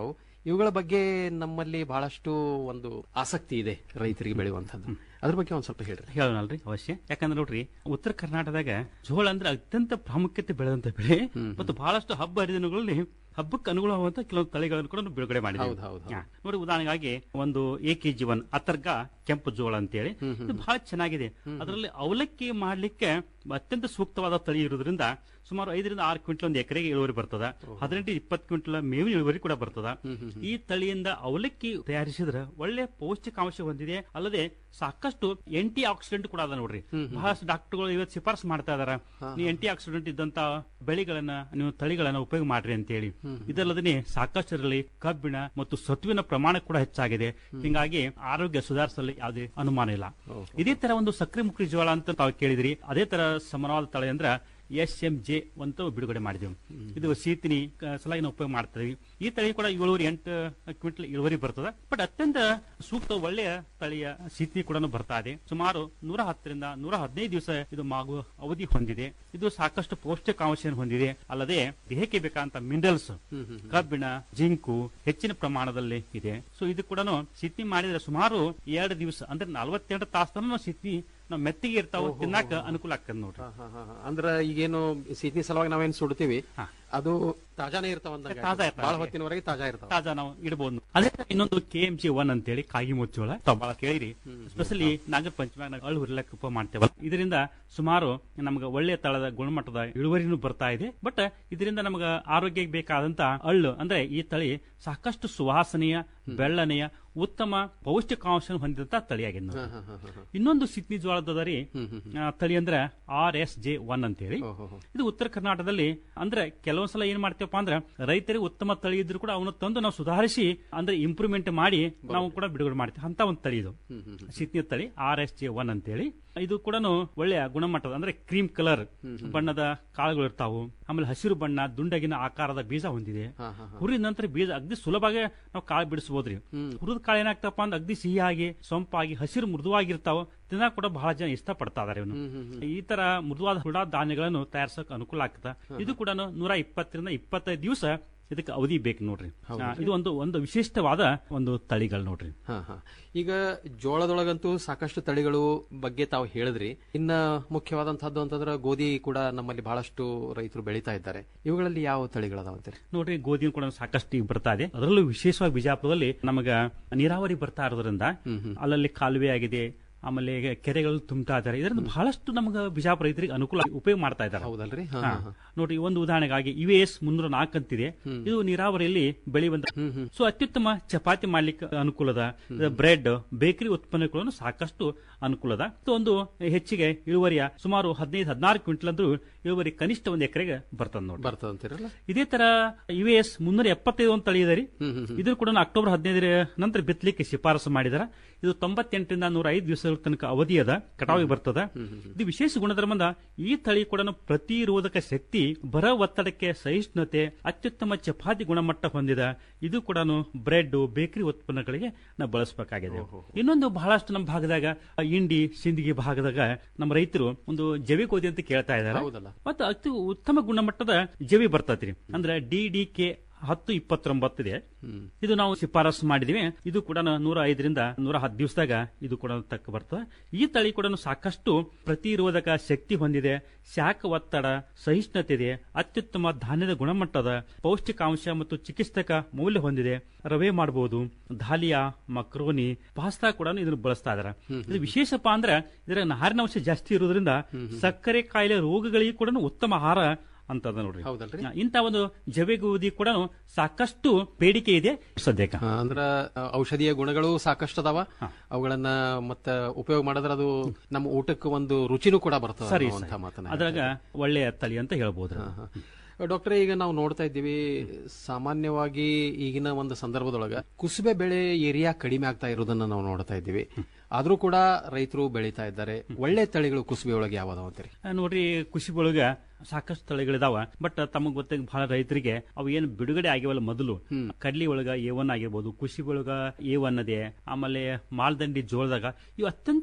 ಇವುಗಳ ಬಗ್ಗೆ ನಮ್ಮಲ್ಲಿ ಬಹಳಷ್ಟು ಒಂದು ಆಸಕ್ತಿ ಇದೆ ರೈತರಿಗೆ ಬೆಳೆಯುವಂತದ್ದು ಅದ್ರ ಬಗ್ಗೆ ಒಂದ್ ಸ್ವಲ್ಪ ಹೇಳ್ರಿ ಹೇಳೋಣಲ್ರಿ ಅವಶ್ಯ ಯಾಕಂದ್ರೆ ನೋಡ್ರಿ ಉತ್ತರ ಕರ್ನಾಟಕದಾಗ ಜೋಳ ಅಂದ್ರೆ ಅತ್ಯಂತ ಪ್ರಾಮುಖ್ಯತೆ ಬೆಳೆದಂತ ಬೆಳೆ ಮತ್ತು ಬಹಳಷ್ಟು ಹಬ್ಬ ಹರಿದಿನಗಳಲ್ಲಿ ಹಬ್ಬಕ್ಕೆ ಅನುಗುಣವಾಗುವಂತ ಕೆಲವೊಂದು ತಳಿಗಳನ್ನು ಕೂಡ ನಾವು ಬಿಡುಗಡೆ ಮಾಡಿದ್ದೀವಿ ಹೌದು, ಹೌದು, ಹೌದು. ಹಾ. ನೋಡಿ ಉದಾಹರಣೆಗಾಗಿ ಒಂದು ಎಕೆ ಜೀವನ್ ಅತರ್ಗ ಕೆಂಪು ಜೋಳ ಅಂತೇಳಿ ಇದು ಬಹಳ ಚೆನ್ನಾಗಿದೆ ಅದರಲ್ಲಿ ಅವಲಕ್ಕಿ ಮಾಡ್ಲಿಕ್ಕೆ ಅತ್ಯಂತ ಸೂಕ್ತವಾದ ತಳಿ ಇರೋದ್ರಿಂದ ಸುಮಾರು ಐದರಿಂದ ಆರು ಕ್ವಿಂಟಲ್ ಒಂದು ಎಕರೆಗೆ ಇಳುವರಿ ಬರ್ತದ ಹದಿನೆಂಟು ಇಪ್ಪತ್ತು ಕ್ವಿಂಟಲ್ ಮೇವಿನ ಇಳುವರಿ ಕೂಡ ಬರ್ತದ ಈ ತಳಿಯಿಂದ ಅವಲಕ್ಕಿ ತಯಾರಿಸಿದ್ರೆ ಒಳ್ಳೆ ಪೌಷ್ಟಿಕಾಂಶ ಹೊಂದಿದೆ ಅಲ್ಲದೆ ಸಾಕಷ್ಟು ಆಂಟಿ ಆಕ್ಸಿಡೆಂಟ್ ಕೂಡ ಅದ ನೋಡ್ರಿ ಬಹಳಷ್ಟು ಡಾಕ್ಟರ್ಗಳು ಇವತ್ತು ಶಿಫಾರಸು ಮಾಡ್ತಾ ಇದಾರ ನೀವು ಆಂಟಿ ಆಕ್ಸಿಡೆಂಟ್ ಇದ್ದಂತ ಬೆಳೆಗಳನ್ನ ನೀವು ತಳಿಗಳನ್ನ ಉಪಯೋಗ ಮಾಡ್ರಿ ಅಂತೇಳಿ ಇದಲ್ಲದೆ ಸಾಕಷ್ಟು ಇದರಲ್ಲಿ ಕಬ್ಬಿಣ ಮತ್ತು ಸತ್ವಿನ ಪ್ರಮಾಣ ಕೂಡ ಹೆಚ್ಚಾಗಿದೆ ಹಿಂಗಾಗಿ ಆರೋಗ್ಯ ಸುಧಾರಿಸಲು ಯಾವುದೇ ಅನುಮಾನ ಇಲ್ಲ ಇದೇ ತರ ಒಂದು ಸಕ್ರೆ ಮುಕ್ರಿ ಜೋಳ ಅಂತ ತಾವು ಕೇಳಿದ್ರಿ ಅದೇ ತರ ಸಮಾನವಾದ ತಳಿ ಅಂದ್ರ ಎಸ್ ಎಂ ಜೆ ಅಂತ ಬಿಡುಗಡೆ ಮಾಡಿದೆವು ಇದು ಸೀತಿನಿ ಕ- ಸಲಾಗಿ ನಾವು ಉಪಯೋಗ ಮಾಡ್ತೀವಿ ಈ ತಳಿ ಕೂಡ ಏಳುವರೆ ಎಂಟು ಕ್ವಿಂಟಲ್ ಇಳುವರಿ ಬರ್ತದೆ ಬಟ್ ಅತ್ಯಂತ ಸೂಕ್ತ ಒಳ್ಳೆಯ ತಳಿಯ ಸೀತಿನಿ ಕೂಡ ಬರ್ತಾ ಇದೆ ಸುಮಾರು ನೂರ ಹತ್ತರಿಂದ ನೂರ ಹದಿನೈದು ದಿವಸ ಇದು ಮಾಗುವ ಅವಧಿ ಹೊಂದಿದೆ ಇದು ಸಾಕಷ್ಟು ಪೌಷ್ಟಿಕಾಂಶ ಹೊಂದಿದೆ ಅಲ್ಲದೆ ದೇಹಕ್ಕೆ ಬೇಕಾದಂತ ಮಿನರಲ್ಸ್ ಕಬ್ಬಿಣ ಜಿಂಕು ಹೆಚ್ಚಿನ ಪ್ರಮಾಣದಲ್ಲಿ ಇದೆ ಸೊ ಇದು ಕೂಡ ಸಿತ್ನಿ ಮಾಡಿದ್ರೆ ಸುಮಾರು ಎರಡು ದಿವಸ ಅಂದ್ರೆ ನಲವತ್ತೆರಡು ತಾಸು ನಾವು ಸಿತ್ನಿ ನಾವು ಮೆತ್ತಿಗೆ ಇರ್ತಾವ ತಿನ್ನಾಕ ಅನುಕೂಲ ಆಗ್ತದೆ ನೋಡ್ರಿ ಅಂದ್ರ ಈಗೇನು ಸೀತಿ ಸಲುವಾಗಿ ನಾವೇನ್ ಸುಡ್ತೀವಿ ಅದು ತಾಜಾನೇ ಇರ್ತಾವ ಅಂದಂಗೆ ತಾಜಾ ಆಯ್ತು. ಇರ್ತಾವ. ಬಹಳ ಹೊತ್ತಿನವರೆಗೆ ತಾಜಾ ಇರ್ತಾವ ತಾಜಾ ನಾವು ಇಡಬಹುದು ಅದೇ ತರ ಇನ್ನೊಂದು ಕೆ ಎಂ ಜಿ ಒನ್ ಅಂತೇಳಿ ಕಾಗಿ ಮುಚ್ಚೋಳ ತಾವು ಬಹಳ ಕೇಳಿರಿ ಸ್ಪೆಷಲಿ ನಾಗರ ಪಂಚಮಿಯಾಗ ನಾವು ಅಳ್ಳು ಹುರಿಲಕ್ಕೆ ಉಪ ಮಾಡ್ತೇವಲ್ಲ ಇದರಿಂದ ಸುಮಾರು ನಮ್ಗೆ ಒಳ್ಳೆಯ ತಳದ ಗುಣಮಟ್ಟದ ಇಳುವರಿನೂ ಬರ್ತಾ ಇದೆ ಬಟ್ ಇದರಿಂದ ನಮ್ಗೆ ಆರೋಗ್ಯಕ್ಕೆ ಬೇಕಾದಂತ ಅಳ್ಳು ಅಂದ್ರೆ ಈ ತಳಿ ಸಾಕಷ್ಟು ಸುವಾಸನೆಯ ಬೆಳ್ಳನೆಯ ಉತ್ತಮ ಪೌಷ್ಟಿಕಾಂಶ ಹೊಂದಿದಂತ ತಳಿಯಾಗಿದೆ ನೋಡಿ. ಇನ್ನೊಂದು ಸಿತ್ನಿ ಜೋಳದ ರೀ ಆ, ತಳಿ ಅಂದ್ರೆ ಆರ್ ಎಸ್ ಜೆ ಒನ್ ಅಂತೇಳಿ ಇದು ಉತ್ತರ ಕರ್ನಾಟಕದಲ್ಲಿ ಅಂದ್ರೆ ಕೆಲವೊಂದ್ಸಲ ಏನ್ ಮಾಡ್ತೇವಪ್ಪ ಅಂದ್ರೆ ರೈತರಿಗೆ ಉತ್ತಮ ತಳಿ ಇದ್ರು ಕೂಡ ಅವನ್ನ ತಂದು ನಾವು ಸುಧಾರಿಸಿ ಅಂದ್ರೆ ಇಂಪ್ರೂವ್ಮೆಂಟ್ ಮಾಡಿ ನಾವು ಕೂಡ ಬಿಡುಗಡೆ ಮಾಡ್ತೀವಿ ಅಂತ ಒಂದು ತಳಿ ಇದು ಸಿತ್ನಿ ತಳಿ ಆರ್ ಎಸ್ ಜೆ ಒನ್ ಅಂತೇಳಿ ಇದು ಕೂಡ ಒಳ್ಳೆಯ ಗುಣಮಟ್ಟದ ಅಂದ್ರೆ ಕ್ರೀಮ್ ಕಲರ್ ಬಣ್ಣದ ಕಾಳುಗಳು ಇರ್ತಾವು ಆಮೇಲೆ ಹಸಿರು ಬಣ್ಣ ದುಂಡಗಿನ ಆಕಾರದ ಬೀಜ ಹೊಂದಿದೆ ಹುರಿದ ನಂತರ ಬೀಜ ಅಗ್ದಿ ಸುಲಭವಾಗಿ ನಾವು ಕಾಳು ಬಿಡಿಸಬಹುದ್ರಿ ಹುರಿದ ಕಾಳು ಏನಾಗ್ತಪ್ಪ ಅಂದ್ರೆ ಅಗ್ದಿ ಸಿಹಿಯಾಗಿ ಸೊಂಪಾಗಿ ಹಸಿರು ಮೃದುವಾಗಿರ್ತಾವ ತಿನ್ನಕ್ ಕೂಡ ಬಹಳ ಜನ ಇಷ್ಟಪಡ್ತಾ ಇದಾರೆ ಇವನು ಈ ತರ ಮೃದುವಾದ ಹುಡ ಧಾನ್ಯಗಳನ್ನು ತಯಾರಿಸಕ್ ಅನುಕೂಲ ಆಗ್ತದ ಇದು ಕೂಡ ನೂರ ಇಪ್ಪತ್ತರಿಂದ ಇಪ್ಪತ್ತೈದು ದಿವಸ ಇದಕ್ಕೆ ಅವಧಿ ಬೇಕು ನೋಡ್ರಿ ಹೌದು. ಆ, ಇದು ಒಂದು ಒಂದು ವಿಶಿಷ್ಟವಾದ ಒಂದು ತಳಿಗಳು ನೋಡ್ರಿ ಹಾ ಹಾ ಈಗ ಜೋಳದೊಳಗಂತೂ ಸಾಕಷ್ಟು ತಳಿಗಳು ಬಗ್ಗೆ ತಾವು ಹೇಳಿದ್ರಿ ಇನ್ನ ಮುಖ್ಯವಾದಂತಹದ್ದು ಅಂತಂದ್ರೆ ಗೋಧಿ ಕೂಡ ನಮ್ಮಲ್ಲಿ ಬಹಳಷ್ಟು ರೈತರು ಬೆಳೀತಾ ಇದ್ದಾರೆ ಇವುಗಳಲ್ಲಿ ಯಾವ ತಳಿಗಳದಾವಂತೀರಿ ನೋಡ್ರಿ ಗೋಧಿ ಕೂಡ ಸಾಕಷ್ಟು ಈಗ ಬರ್ತಾ ಇದೆ ಅದರಲ್ಲೂ ವಿಶೇಷವಾಗಿ ಬಿಜಾಪುರದಲ್ಲಿ ನಮಗ ನೀರಾವರಿ ಬರ್ತಾ ಇರೋದ್ರಿಂದ ಅಲ್ಲಲ್ಲಿ ಕಾಲುವೆ ಆಗಿದೆ ಆಮೇಲೆ ಕೆರೆಗಳು ತುಂಬ್ತಾ ಇದ್ದಾರೆ ಇದರಿಂದ ಬಹಳಷ್ಟು ನಮಗ ಬಿಜಾಪುರ ರೈತರಿಗೆ ಅನುಕೂಲ ಉಪಯೋಗ ಮಾಡ್ತಾ ಇದ್ದಾರೆ ಹೌದಲ್ರಿ ಹಾ. ನೋಡ್ರಿ ಒಂದು ಉದಾಹರಣೆಗಾಗಿ ಯು ಎಸ್ ಮುನ್ನೂರ ನಾಲ್ಕು ಅಂತಿದೆ ಇದು ನೀರಾವರಿಯಲ್ಲಿ ಬೆಳೆಯುವಂತ ಸೊ ಅತ್ಯುತ್ತಮ ಚಪಾತಿ ಮಾಡ್ಲಿಕ್ಕೆ ಅನುಕೂಲದ ಬ್ರೆಡ್ ಬೇಕರಿ ಉತ್ಪನ್ನಗಳನ್ನು ಸಾಕಷ್ಟು ಅನುಕೂಲದ ಮತ್ತು ಒಂದು ಹೆಚ್ಚಿಗೆ ಇಳುವರಿಯ ಸುಮಾರು ಹದಿನೈದು ಹದಿನಾರು ಕ್ವಿಂಟಲ್ ಅಂದ್ರೂ ಇಳುವರಿ ಕನಿಷ್ಠ ಒಂದು ಎಕರೆಗೆ ಬರ್ತದ ನೋಡಿ ಬರ್ತದಂತೀರಲ್ಲ ಇದೇ ತರ ಯು ಎಸ್ ಮುನ್ನೂರ ಎಪ್ಪತ್ತೈದು ಒಂದು ತಳಿ ಇದೆ ರೀ ಇದು ಕೂಡ ಅಕ್ಟೋಬರ್ ಹದಿನೈದರ ನಂತರ ಬಿತ್ತಲಿಕ್ಕೆ ಶಿಫಾರಸು ಮಾಡಿದಾರ ಇದು ತೊಂಬತ್ತೆಂಟರಿಂದ ನೂರ ಐದು ದಿವಸಗಳ ತನಕ ಅವಧಿ ಅದ ಕಟಾವಿಗೆ ಬರ್ತದ ಇದು ವಿಶೇಷ ಗುಣಧರ್ಮದ ಈ ತಳಿ ಕೂಡ ಪ್ರತಿರೋಧಕ ಶಕ್ತಿ ಬರ ಒತ್ತಡಕ್ಕೆ ಸಹಿಷ್ಣುತೆ ಅತ್ಯುತ್ತಮ ಚಪಾತಿ ಗುಣಮಟ್ಟ ಹೊಂದಿದ ಇದು ಕೂಡ ಬ್ರೆಡ್ ಬೇಕರಿ ಉತ್ಪನ್ನಗಳಿಗೆ ನಾವು ಬಳಸಬೇಕಾಗಿದೆ ಇನ್ನೊಂದು ಬಹಳಷ್ಟು ನಮ್ಮ ಭಾಗದಾಗ ಆ, ಇಂಡಿ ಸಿಂದಗಿ ಭಾಗದಾಗ ನಮ್ಮ ರೈತರು ಒಂದು ಜವಿ ಗೋಧಿ ಅಂತ ಕೇಳ್ತಾ ಇದ್ದಾರೆ ಹೌದಲ್ಲ. ಮತ್ತು ಅತಿ ಉತ್ತಮ ಗುಣಮಟ್ಟದ ಜವಿ ಬರ್ತೈತ್ರಿ ಅಂದ್ರೆ ಡಿ ಡಿ ಕೆ ಹತ್ತು ಇಪ್ಪತ್ತೊಂಬತ್ತು ಇದೆ ಇದು ನಾವು ಶಿಫಾರಸು ಮಾಡಿದಿವಿ ಇದು ಕೂಡ ನೂರ ಐದರಿಂದ ನೂರ ಹತ್ತು ದಿವಸದಾಗ ಇದು ಕೂಡ ತಕ್ಕ ಬರ್ತದೆ ಈ ತಳಿ ಕೂಡ ಸಾಕಷ್ಟು ಪ್ರತಿರೋಧಕ ಶಕ್ತಿ ಹೊಂದಿದೆ ಶಾಖ ಒತ್ತಡ ಸಹಿಷ್ಣುತೆ ಇದೆ ಅತ್ಯುತ್ತಮ ಧಾನ್ಯದ ಗುಣಮಟ್ಟದ ಪೌಷ್ಟಿಕಾಂಶ ಮತ್ತು ಚಿಕಿತ್ಸಕ ಮೌಲ್ಯ ಹೊಂದಿದೆ ರವೆ ಮಾಡಬಹುದು ಧಾಲಿಯಾ ಮಕ್ರೋನಿ ಪಾಸ್ತಾ ಕೂಡ ಇದನ್ನು ಬಳಸ್ತಾ ಇದಾರೆ ಇದು ವಿಶೇಷಪ್ಪ ಅಂದ್ರೆ ಇದರ ನಾರಿನಾಂಶ ಜಾಸ್ತಿ ಇರೋದ್ರಿಂದ ಸಕ್ಕರೆ ಕಾಯಿಲೆ ರೋಗಗಳಿಗೆ ಕೂಡ ಉತ್ತಮ ಆಹಾರ ಅಂತದ ನೋಡ್ರಿ ಹೌದಲ್ರಿ? ಇಂತ ಒಂದು ಜವೆ ಗೋಧಿ ಕೂಡ ಸಾಕಷ್ಟು ಬೇಡಿಕೆ ಇದೆ ಸದ್ಯಕ್ಕೆ ಆ, ಅಂದ್ರ ಆ, ಔಷಧೀಯ ಗುಣಗಳು ಸಾಕಷ್ಟು ಅದಾವ ಅವುಗಳನ್ನ ಮತ್ತ ಉಪಯೋಗ ಮಾಡಿದ್ರೆ ಅದು ನಮ್ಮ ಊಟಕ್ಕೆ ಒಂದು ರುಚಿನೂ ಕೂಡ ಬರ್ತದೆ ಸರಿ ಅನ್ನುವಂಥ ಸರಿ. ಮಾತನ್ನ ಅದ್ರಾಗ ಒಳ್ಳೆಯ ತಳಿ ಅಂತ ಹೇಳ್ಬೋದು ಡಾಕ್ಟರ್ ಈಗ ನಾವು ನೋಡ್ತಾ ಇದ್ದೀವಿ ಸಾಮಾನ್ಯವಾಗಿ ಈಗಿನ ಒಂದು ಸಂದರ್ಭದೊಳಗ ಕುಸುಬೆ ಬೆಳೆ ಏರಿಯಾ ಕಡಿಮೆ ಆಗ್ತಾ ಇರೋದನ್ನ ನಾವು ನೋಡ್ತಾ ಇದ್ದೀವಿ ಆದ್ರೂ ಕೂಡ ರೈತರು ಬೆಳೀತಾ ಇದ್ದಾರೆ ಒಳ್ಳೆ ತಳಿಗಳು ಕುಸುಬೆ ಒಳಗೆ ಯಾವ್ದಾವ ಅಂತೀರಿ ಆ, ನೋಡ್ರಿ ಕೃಷಿ ಒಳಗ ಸಾಕಷ್ಟು ತಳಿಗಳಿದಾವ ಬಟ್ ತಮಗ್ ಗೊತ್ತಾಗ ಬಹಳ ರೈತರಿಗೆ ಅವು ಏನು ಬಿಡುಗಡೆ ಆಗಿವಲ್ಲ ಮೊದಲು ಕಡ್ಲಿ ಒಳಗ ಎ ಒನ್ ಆಗಿರ್ಬೋದು ಕೃಷಿ ಒಳಗ ಎ ಒನ್ ಅದೇ ಆಮೇಲೆ ಮಾಲ್ದಂಡಿ ಜೋಳದಾಗ ಇವು ಅತ್ಯಂತ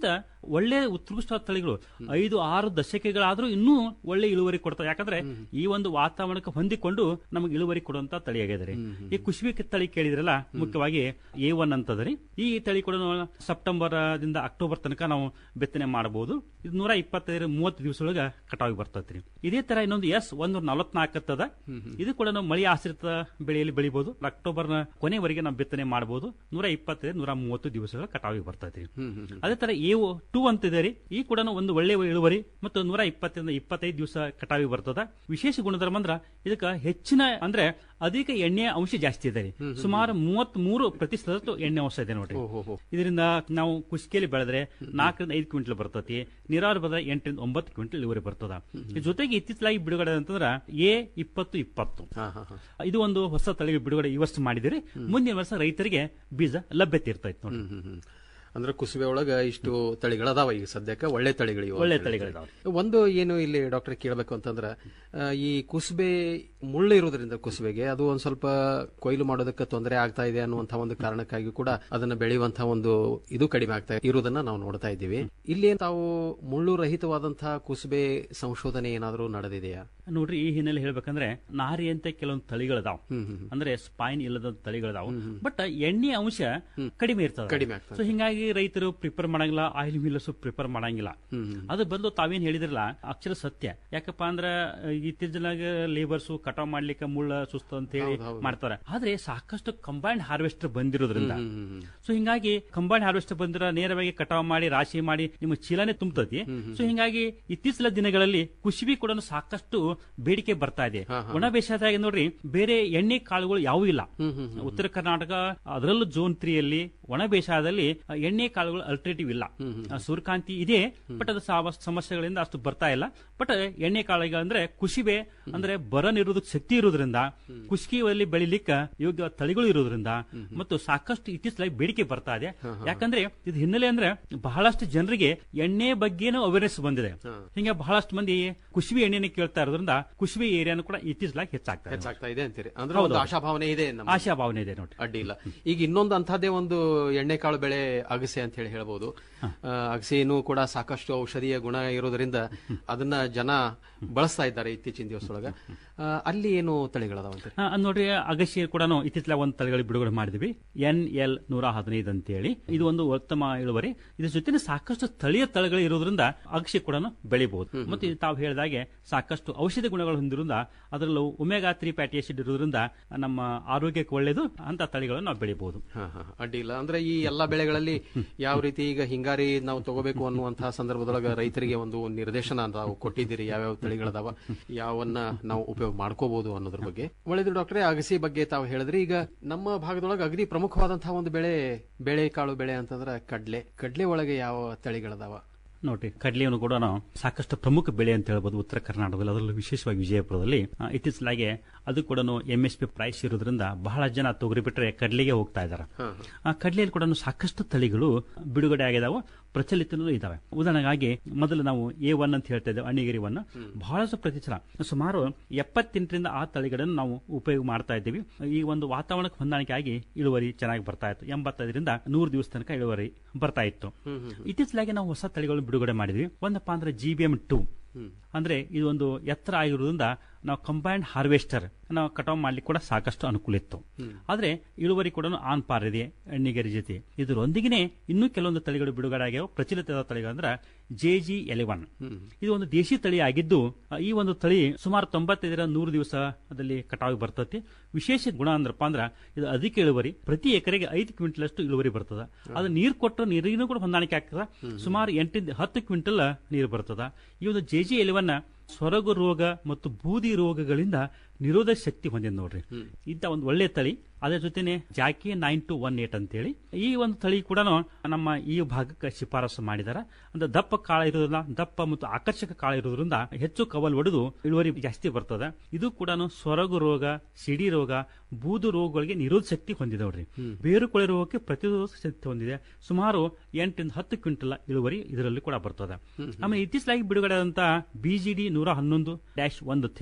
ಒಳ್ಳೆ ಉತ್ಕೃಷ್ಟ ತಳಿಗಳು ಐದು ಆರು ದಶಕೆಗಳಾದ್ರೂ ಇನ್ನೂ ಒಳ್ಳೆ ಇಳುವರಿ ಕೊಡ್ತಾರೆ ಯಾಕಂದ್ರೆ ಈ ಒಂದು ವಾತಾವರಣಕ್ಕೆ ಹೊಂದಿಕೊಂಡು ನಮಗೆ ಇಳುವರಿ ಕೊಡುವಂತ ತಳಿಯಾಗಿದೆ ರೀ ಈ ಕುಶ್ಬಿ ತಳಿ ಕೇಳಿದ್ರಲ್ಲ ಮುಖ್ಯವಾಗಿ ಎ ಒನ್ ಅಂತದ್ರಿ ಈ ತಳಿ ಕೂಡ ಸೆಪ್ಟೆಂಬರ್ ದಿಂದ ಅಕ್ಟೋಬರ್ ತನಕ ನಾವು ಬಿತ್ತನೆ ಮಾಡಬಹುದು ಇದು ನೂರ ಇಪ್ಪತ್ತೈದು ಮೂವತ್ತು ದಿವಸದೊಳಗ ಕಟಾವಿಗೆ ಬರ್ತೈತ್ರಿ ಇದೇ ತರ ಇನ್ನೊಂದು ಎಸ್ ಒಂದು ನಲವತ್ನಾಲ್ಕು ಹತ್ತದ ಇದು ಕೂಡ ನಾವು ಮಳೆ ಆಶ್ರಿತ ಬೆಳೆಯಲ್ಲಿ ಬೆಳಿಬಹುದು ಅಕ್ಟೋಬರ್ ಕೊನೆವರೆಗೆ ನಾವು ಬಿತ್ತನೆ ಮಾಡಬಹುದು ನೂರ ಇಪ್ಪತ್ತೈದು ನೂರ ಮೂವತ್ತು ದಿವಸಗಳ ಕಟಾವಿಗೆ ಬರ್ತೈತ್ರಿ ಅದೇ ತರ ಎ ಟೂ ಅಂತ ಇದೆ ರೀ ಈ ಕೂಡ ಒಂದು ಒಳ್ಳೆ ಇಳುವರಿ ಮತ್ತು ನೂರ ಇಪ್ಪತ್ತರಿಂದ ಇಪ್ಪತ್ತೈದು ದಿವಸ ಕಟಾವಿಗೆ ಬರ್ತದ ವಿಶೇಷ ಗುಣಧರ್ಮ ಅಂದ್ರ ಇದಕ್ಕ ಹೆಚ್ಚಿನ ಅಂದ್ರೆ ಅಧಿಕ ಎಣ್ಣೆ ಅಂಶ ಜಾಸ್ತಿ ಇದೆ ರೀ ಸುಮಾರು ಮೂವತ್ತ್ ಮೂರು ಪ್ರತಿಶತದಷ್ಟು ಎಣ್ಣೆ ಅಂಶ ಇದೆ ನೋಡ್ರಿ ಇದರಿಂದ ನಾವು ಕುಸ್ಕಿಯಲ್ಲಿ ಬೆಳೆದ್ರೆ ನಾಲ್ಕರಿಂದ ಐದು ಕ್ವಿಂಟಲ್ ಬರ್ತತಿ ನೀರಾವರಿ ಬೆಳೆದ್ರೆ ಎಂಟರಿಂದ ಒಂಬತ್ತು ಕ್ವಿಂಟಲ್ ಇಳುವರಿ ಬರ್ತದ ಇದ್ರ ಜೊತೆಗೆ ಇತ್ತೀಚಲಾಗಿ ಬಿಡುಗಡೆ ಅಂತಂದ್ರ ಎ ಇಪ್ಪತ್ತು ಇಪ್ಪತ್ತು ಇದು ಒಂದು ಹೊಸ ತಳಿ ಬಿಡುಗಡೆ ಈ ವರ್ಷ ಮಾಡಿದಿರಿ ಮುಂದಿನ ವರ್ಷ ರೈತರಿಗೆ ಬೀಜ ಲಭ್ಯತೆ ಇರ್ತೈತೆ ನೋಡಿ ಅಂದ್ರೆ ಕುಸುಬೆ ಒಳಗ ಇಷ್ಟು ತಳಿಗಳದಾವ ಈಗ ಸದ್ಯಕ್ಕೆ ಒಳ್ಳೆ ತಳಿಗಳು ಇವು ಒಳ್ಳೆ ಅಂತ ಹೇಳಿ. ತಳಿಗಳಿದಾವೆ. ಒಂದು ಏನು ಇಲ್ಲಿ ಡಾಕ್ಟರ್ ಕೇಳಬೇಕು ಅಂತಂದ್ರ ಆ, ಈ ಕುಸುಬೆ ಮುಳ್ಳು ಇರೋದ್ರಿಂದ ಕುಸುಬೆಗೆ ಅದು ಒಂದ್ ಸ್ವಲ್ಪ ಕೊಯ್ಲು ಮಾಡೋದಕ್ಕೆ ತೊಂದರೆ ಆಗ್ತಾ ಇದೆ ಅನ್ನುವಂತ ಒಂದು ಕಾರಣಕ್ಕಾಗಿ ಕೂಡ ಅದನ್ನ ಬೆಳೆಯುವಂತಹ ಒಂದು ಇದು ಕಡಿಮೆ ಆಗ್ತಾ ಇರುವುದನ್ನ ನಾವು ನೋಡ್ತಾ ಇದ್ದೀವಿ ಇಲ್ಲಿ ತಾವು ಮುಳ್ಳು ರಹಿತವಾದಂತಹ ಕುಸುಬೆ ಸಂಶೋಧನೆ ಏನಾದರೂ ನಡೆದಿದೆಯಾ ನೋಡ್ರಿ ಈ ಹಿನ್ನೆಲೆ ಹೇಳ್ಬೇಕಂದ್ರೆ ನಾರಿ ಅಂತ ಕೆಲವೊಂದು ತಳಿಗಳದಾವ್ ಅಂದ್ರೆ ಸ್ಪೈನ್ ಇಲ್ಲದ ತಳಿಗಳದಾವ್ ಬಟ್ ಎಣ್ಣೆ ಅಂಶ ಕಡಿಮೆ ಇರ್ತದೆ ಕಡಿಮೆ ಆಗ್ತದೆ. ಸೊ ಹಿಂಗಾಗಿ ರೈತರು ಪ್ರಿಪೇರ್ ಮಾಡಂಗಿಲ್ಲ ಆಯಿಲ್ ಮಿಲ್ಲರ್ಸ್ ಪ್ರಿಪೇರ್ ಮಾಡಂಗಿಲ್ಲ ಅದು ಬದಲು ತಾವೇನ್ ಹೇಳಿದ್ರಲ್ಲ ಅಕ್ಷರ ಸತ್ಯ ಯಾಕಪ್ಪ ಅಂದ್ರ ಇತ್ತೀಚಿನಾಗ ಲೇಬರ್ಸ್ ಕಟಾವ್ ಮಾಡ್ಲಿಕ್ಕೆ ಮುಳ್ಳ ಸುಸ್ತು ಅಂತ ಹೇಳಿ ಹೌದು, ಹೌದು. ಮಾಡ್ತಾರೆ ಆದ್ರೆ ಸಾಕಷ್ಟು ಕಂಬೈನ್ಡ್ ಹಾರ್ವೆಸ್ಟರ್ ಬಂದಿರೋದ್ರಿಂದ ಸೊ ಹಿಂಗಾಗಿ ಕಂಬೈನ್ಡ್ ಹಾರ್ವೆಸ್ಟರ್ ಬಂದಿರ ನೇರವಾಗಿ ಕಟಾವ್ ಮಾಡಿ ರಾಶಿ ಮಾಡಿ ನಿಮ್ಮ ಚೀಲನೆ ತುಂಬತತಿ ಸೊ ಹಿಂಗಾಗಿ ಇತ್ತೀಚಿನ ದಿನಗಳಲ್ಲಿ ಕುಶಿಬಿ ಕೂಡ ಸಾಕಷ್ಟು ಬೇಡಿಕೆ ಬರ್ತಾ ಇದೆ ಒಣ ಬೇಸಾಯದಾಗ ನೋಡ್ರಿ ಬೇರೆ ಎಣ್ಣೆ ಕಾಳುಗಳು ಯಾವೂ ಇಲ್ಲ ಉತ್ತರ ಕರ್ನಾಟಕ ಅದರಲ್ಲೂ ಜೋನ್ ತ್ರೀಯಲ್ಲಿ ಒಣ ಬೇಸಾಯದಲ್ಲಿ ಆ, ಎಣ್ಣೆ ಕಾಳುಗಳು ಅಲ್ಟರ್ನೇಟಿವ್ ಇಲ್ಲ ಆ, ಸೂರ್ಯಕಾಂತಿ ಇದೆ ಬಟ್ ಅದು ಸಾವ- ಸಮಸ್ಯೆಗಳಿಂದ ಅಷ್ಟು ಬರ್ತಾ ಇಲ್ಲ ಬಟ್ ಎಣ್ಣೆ ಕಾಳುಗಳು ಅಂದ್ರೆ ಕುಶಿಬೆ ಅಂದ್ರೆ ಬರ ನಿರೋಧಕ ಶಕ್ತಿ ಇರೋದ್ರಿಂದ ಕುಷ್ಕಿಯಲ್ಲಿ ಬೆಳಿಲಿಕ್ಕೆ ಯೋಗ್ಯ ತಳಿಗಳು ಇರೋದ್ರಿಂದ ಮತ್ತು ಸಾಕಷ್ಟು ಇತ್ತೀಚಲಾಗಿ ಬೇಡಿಕೆ ಬರ್ತಾ ಇದೆ ಯಾಕಂದ್ರೆ ಇದು ಹಿನ್ನೆಲೆ ಅಂದ್ರೆ ಬಹಳಷ್ಟು ಜನರಿಗೆ ಎಣ್ಣೆ ಬಗ್ಗೆನೂ ಅವೇರ್ನೆಸ್ ಬಂದಿದೆ ಹಿಂಗೆ ಬಹಳಷ್ಟು ಮಂದಿ ಕುಶ್ಬಿ ಎಣ್ಣೆನ ಕೇಳ್ತಾ ಇರೋದ್ರಿಂದ ಕುಶ್ಬಿ ಏರಿಯಾನು ಕೂಡ ಇತ್ತೀಚಲಾಗಿ ಹೆಚ್ಚಾಗ್ತಾ ಇದೆ ಹೆಚ್ಚಾಗ್ತಾ ಇದೆ ಅಂತೀರಿ ಅಂದ್ರೆ ಹೌದು, ಒಂದು ಹೌದು. ಆಶಾಭಾವನೆ ಇದೆ ನಮ್ಮ ಆಶಾಭಾವನೆ ಇದೆ ನೋಡ್ರಿ ಅಡ್ಡಿ ಇಲ್ಲ ಈಗ ಇನ್ನೊಂದು ಅಂತಹದೇ ಒಂದು ಎಣ್ಣೆಕಾಳು ಬೆಳೆ ಅಗಸೆ ಅಂತ ಹೇಳಿ ಹೇಳ್ಬೋದು ಆ, ಅಗಸೆನೂ ಕೂಡ ಸಾಕಷ್ಟು ಔಷಧೀಯ ಗುಣ ಇರೋದ್ರಿಂದ ಅದನ್ನ ಜನ ಬಳಸ್ತಾ ಇದ್ದಾರೆ ಇತ್ತೀಚಿನ ದಿವಸದೊಳಗ ಆ, ಅಲ್ಲಿ ಏನು ತಳಿಗಳದಾವಂತೆ ಆ, ಅದ್ ನೋಡ್ರಿ ಅಗಶಿ ಕೂಡ ಇತ್ತೀಚಲಾಗಿ ಒಂದು ತಳಿಗಳಿಗೆ ಬಿಡುಗಡೆ ಮಾಡಿದ್ವಿ ಎನ್ ಎಲ್ ನೂರ ಹದಿನೈದು ಅಂತೇಳಿ ಇದು ಒಂದು ಉತ್ತಮ ಇಳುವರಿ ಇದ್ರ ಜೊತೆ ಸಾಕಷ್ಟು ಸ್ಥಳೀಯ ತಳಿಗಳು ಇರೋದ್ರಿಂದ ಅಗಶಿ ಕೂಡ ಬೆಳಿಬಹುದು ಮತ್ತೆ ಇದು ತಾವು ಹೇಳಿದಾಗೆ ಸಾಕಷ್ಟು ಔಷಧಿ ಗುಣಗಳು ಹೊಂದಿರೋದ್ರಿಂದ ಅದರಲ್ಲೂ ಒಮೆಗಾ ತ್ರೀ ಫ್ಯಾಟಿ ಆಸಿಡ್ ಇರೋದ್ರಿಂದ ನಮ್ಮ ಆರೋಗ್ಯಕ್ಕೆ ಒಳ್ಳೆಯದು ಅಂತ ತಳಿಗಳನ್ನು ನಾವು ಬೆಳಿಬಹುದು ಹಾ, ಹಾ, ಅಡ್ಡಿ ಇಲ್ಲ ಅಂದ್ರೆ ಈ ಎಲ್ಲಾ ಬೆಳೆಗಳಲ್ಲಿ ಯಾವ ರೀತಿ ಈಗ ಹಿಂಗಾರಿ ನಾವು ತಗೋಬೇಕು ಅನ್ನುವಂತಹ ಸಂದರ್ಭದೊಳಗ ರೈತರಿಗೆ ಒಂದು ನಿರ್ದೇಶನ ನಾವು ಕೊಟ್ಟಿದ್ದೀರಿ ಯಾವ್ಯಾವ ತಳಿಗಳದಾವ ಯಾವನ್ನ ನಾವು ಉಪಯೋಗ ಮಾಡ್ಕೋಬಹುದು ಅನ್ನೋದ್ರ ಬಗ್ಗೆ ಒಳ್ಳೆದು ಡಾಕ್ಟ್ರೆ ಅಗಸಿ ಬಗ್ಗೆ ತಾವು ಹೇಳಿದ್ರಿ ಈಗ ನಮ್ಮ ಭಾಗದೊಳಗೆ ಅಗದಿ ಪ್ರಮುಖವಾದಂತಹ ಒಂದು ಬೆಳೆ ಬೆಳೆ ಕಾಳು ಬೆಳೆ ಅಂತಂದ್ರೆ ಕಡ್ಲೆ ಕಡ್ಲೆ ಒಳಗೆ ಯಾವ ತಳಿಗಳದಾವ ನೋಡ್ರಿ ಕಡ್ಲೆಯನ್ನು ಕೂಡ ನಾವು ಸಾಕಷ್ಟು ಪ್ರಮುಖ ಬೆಳೆ ಅಂತ ಹೇಳ್ಬೋದು ಉತ್ತರ ಕರ್ನಾಟಕದಲ್ಲಿ ಅದರಲ್ಲೂ ವಿಶೇಷವಾಗಿ ವಿಜಯಪುರದಲ್ಲಿ ಆ, ಇತ್ತೀಚಲಾಗೆ ಅದು ಕೂಡ ಎಂ ಎಸ್ ಪಿ ಪ್ರೈಸ್ ಇರೋದ್ರಿಂದ ಬಹಳ ಜನ ತೊಗರಿ ಬಿಟ್ರೆ ಕಡ್ಲೆಗೆ ಹೋಗ್ತಾ ಇದ್ದಾರೆ ಆ ಕಡ್ಲೆಯಲ್ಲಿ ಕೂಡ ಸಾಕಷ್ಟು ತಳಿಗಳು ಬಿಡುಗಡೆ ಆಗಿದಾವೆ ಪ್ರಚಲಿತನೂ ಇದಾವೆ ಉದಾಹರಣೆಗಾಗಿ ಮೊದಲು ನಾವು ಎ ಒನ್ ಅಂತ ಹೇಳ್ತಾ ಇದ್ದೇವೆ ಅಣಿಗಿರಿ ಒನ್ ಬಹಳಷ್ಟು ಪ್ರತಿಶತ ಸುಮಾರು ಎಪ್ಪತ್ತೆಂಟರಿಂದ ಆ ತಳಿಗಳನ್ನು ನಾವು ಉಪಯೋಗ ಮಾಡ್ತಾ ಇದ್ದೀವಿ ಈ ಒಂದು ವಾತಾವರಣಕ್ಕೆ ಹೊಂದಾಣಿಕೆ ಆಗಿ ಇಳುವರಿ ಚೆನ್ನಾಗಿ ಬರ್ತಾ ಇತ್ತು ಎಂಬತ್ತೈದರಿಂದ ನೂರು ದಿವಸ ತನಕ ಇಳುವರಿ ಬರ್ತಾ ಇತ್ತು ಇತ್ತೀಚಲಾಗಿ ನಾವು ಹೊಸ ತಳಿಗಳನ್ನು ಬಿಡುಗಡೆ ಮಾಡಿದ್ವಿ ಒಂದಪ್ಪ ಅಂದ್ರೆ ಜಿ ಬಿ ಎಂ ಟೂ ಅಂದ್ರೆ ಇದು ಒಂದು ಎತ್ತರ ಆಗಿರೋದ್ರಿಂದ ನಾವು ಕಂಬೈನ್ಡ್ ಹಾರ್ವೆಸ್ಟರ್ ನಾವು ಕಟಾವ್ ಮಾಡ್ಲಿಕ್ಕೆ ಕೂಡ ಸಾಕಷ್ಟು ಅನುಕೂಲ ಇತ್ತು ಆದ್ರೆ ಇಳುವರಿ ಕೂಡ ಆನ್ ಪಾರ್ ಇದೆ ಎಣ್ಣಿಗೆರೆ ಜೊತೆ ಇದರೊಂದಿಗೆ ಇನ್ನೂ ಕೆಲವೊಂದು ತಳಿಗಳು ಬಿಡುಗಡೆ ಆಗ್ಯಾವ ಪ್ರಚಲಿತ ತಳಿಗಳು ಅಂದ್ರೆ ಜೆ ಜಿ ಎಲೆವನ್ ಇದು ಒಂದು ದೇಶಿ ತಳಿ ಆಗಿದ್ದು ಆ, ಈ ಒಂದು ತಳಿ ಸುಮಾರು ತೊಂಬತ್ತೈದರ ನೂರು ದಿವಸದಲ್ಲಿ ಕಟಾವಿಗೆ ಬರ್ತತಿ ವಿಶೇಷ ಗುಣ ಅಂದ್ರಪ್ಪ ಅಂದ್ರ ಇದು ಅಧಿಕ ಇಳುವರಿ ಪ್ರತಿ ಎಕರೆಗೆ ಐದು ಕ್ವಿಂಟಲ್ ಅಷ್ಟು ಇಳುವರಿ ಬರ್ತದ ಅದು ನೀರು ಕೊಟ್ಟರೆ ನೀರಿಗೂ ಕೂಡ ಹೊಂದಾಣಿಕೆ ಆಗ್ತದ ಸುಮಾರು ಎಂಟರಿಂದ ಹತ್ತು ಕ್ವಿಂಟಲ್ ನೀರು ಬರ್ತದ ಈ ಒಂದು ಜೆ ಜಿ ಎಲೆವನ್ನ ಸೊರಗು ರೋಗ ಮತ್ತು ಬೂದಿ ರೋಗಗಳಿಂದ ನಿರೋಧಕ ಶಕ್ತಿ ಹೊಂದಿದೆ ನೋಡ್ರಿ ಇಂಥ ಒಂದು ಒಳ್ಳೆ ತಳಿ ಅದರ ಜೊತೆನೆ Jaki nine two one eight ಅಂತೇಳಿ ಈ ಒಂದು ತಳಿ ಕೂಡ ನಮ್ಮ ಈ ಭಾಗಕ್ಕೆ ಶಿಫಾರಸು ಮಾಡಿದಾರ ಅಂದ್ರೆ ದಪ್ಪ ಕಾಳ ಇರೋದ್ರಿಂದ ದಪ್ಪ ಮತ್ತು ಆಕರ್ಷಕ ಕಾಳ ಇರೋದ್ರಿಂದ ಹೆಚ್ಚು ಕವಲ್ ಒಡೆದು ಇಳುವರಿ ಜಾಸ್ತಿ ಬರ್ತದೆ ಇದು ಕೂಡ ಸೊರಗು ರೋಗ ಸಿಡಿ ರೋಗ ಬೂದು ರೋಗಗಳಿಗೆ ನಿರೋಧ ಶಕ್ತಿ ಹೊಂದಿದೆ ನೋಡ್ರಿ ಬೇರುಕೊಳೆ ರೋಗಕ್ಕೆ ಪ್ರತಿರೋಧಕ ಶಕ್ತಿ ಹೊಂದಿದೆ ಸುಮಾರು ಎಂಟರಿಂದ ಹತ್ತು ಕ್ವಿಂಟಲ್ ಇಳುವರಿ ಇದರಲ್ಲಿ ಕೂಡ ಬರ್ತದೆ ಆಮೇಲೆ ಇತ್ತೀಚಲಾಗಿ ಬಿಡುಗಡೆ ಆದಂತ ಬಿಜಿಡಿ ನೂರ ಹನ್ನೊಂದು ಡ್ಯಾಶ್ ಒಂದು ಅಂತ ಹೇಳಿ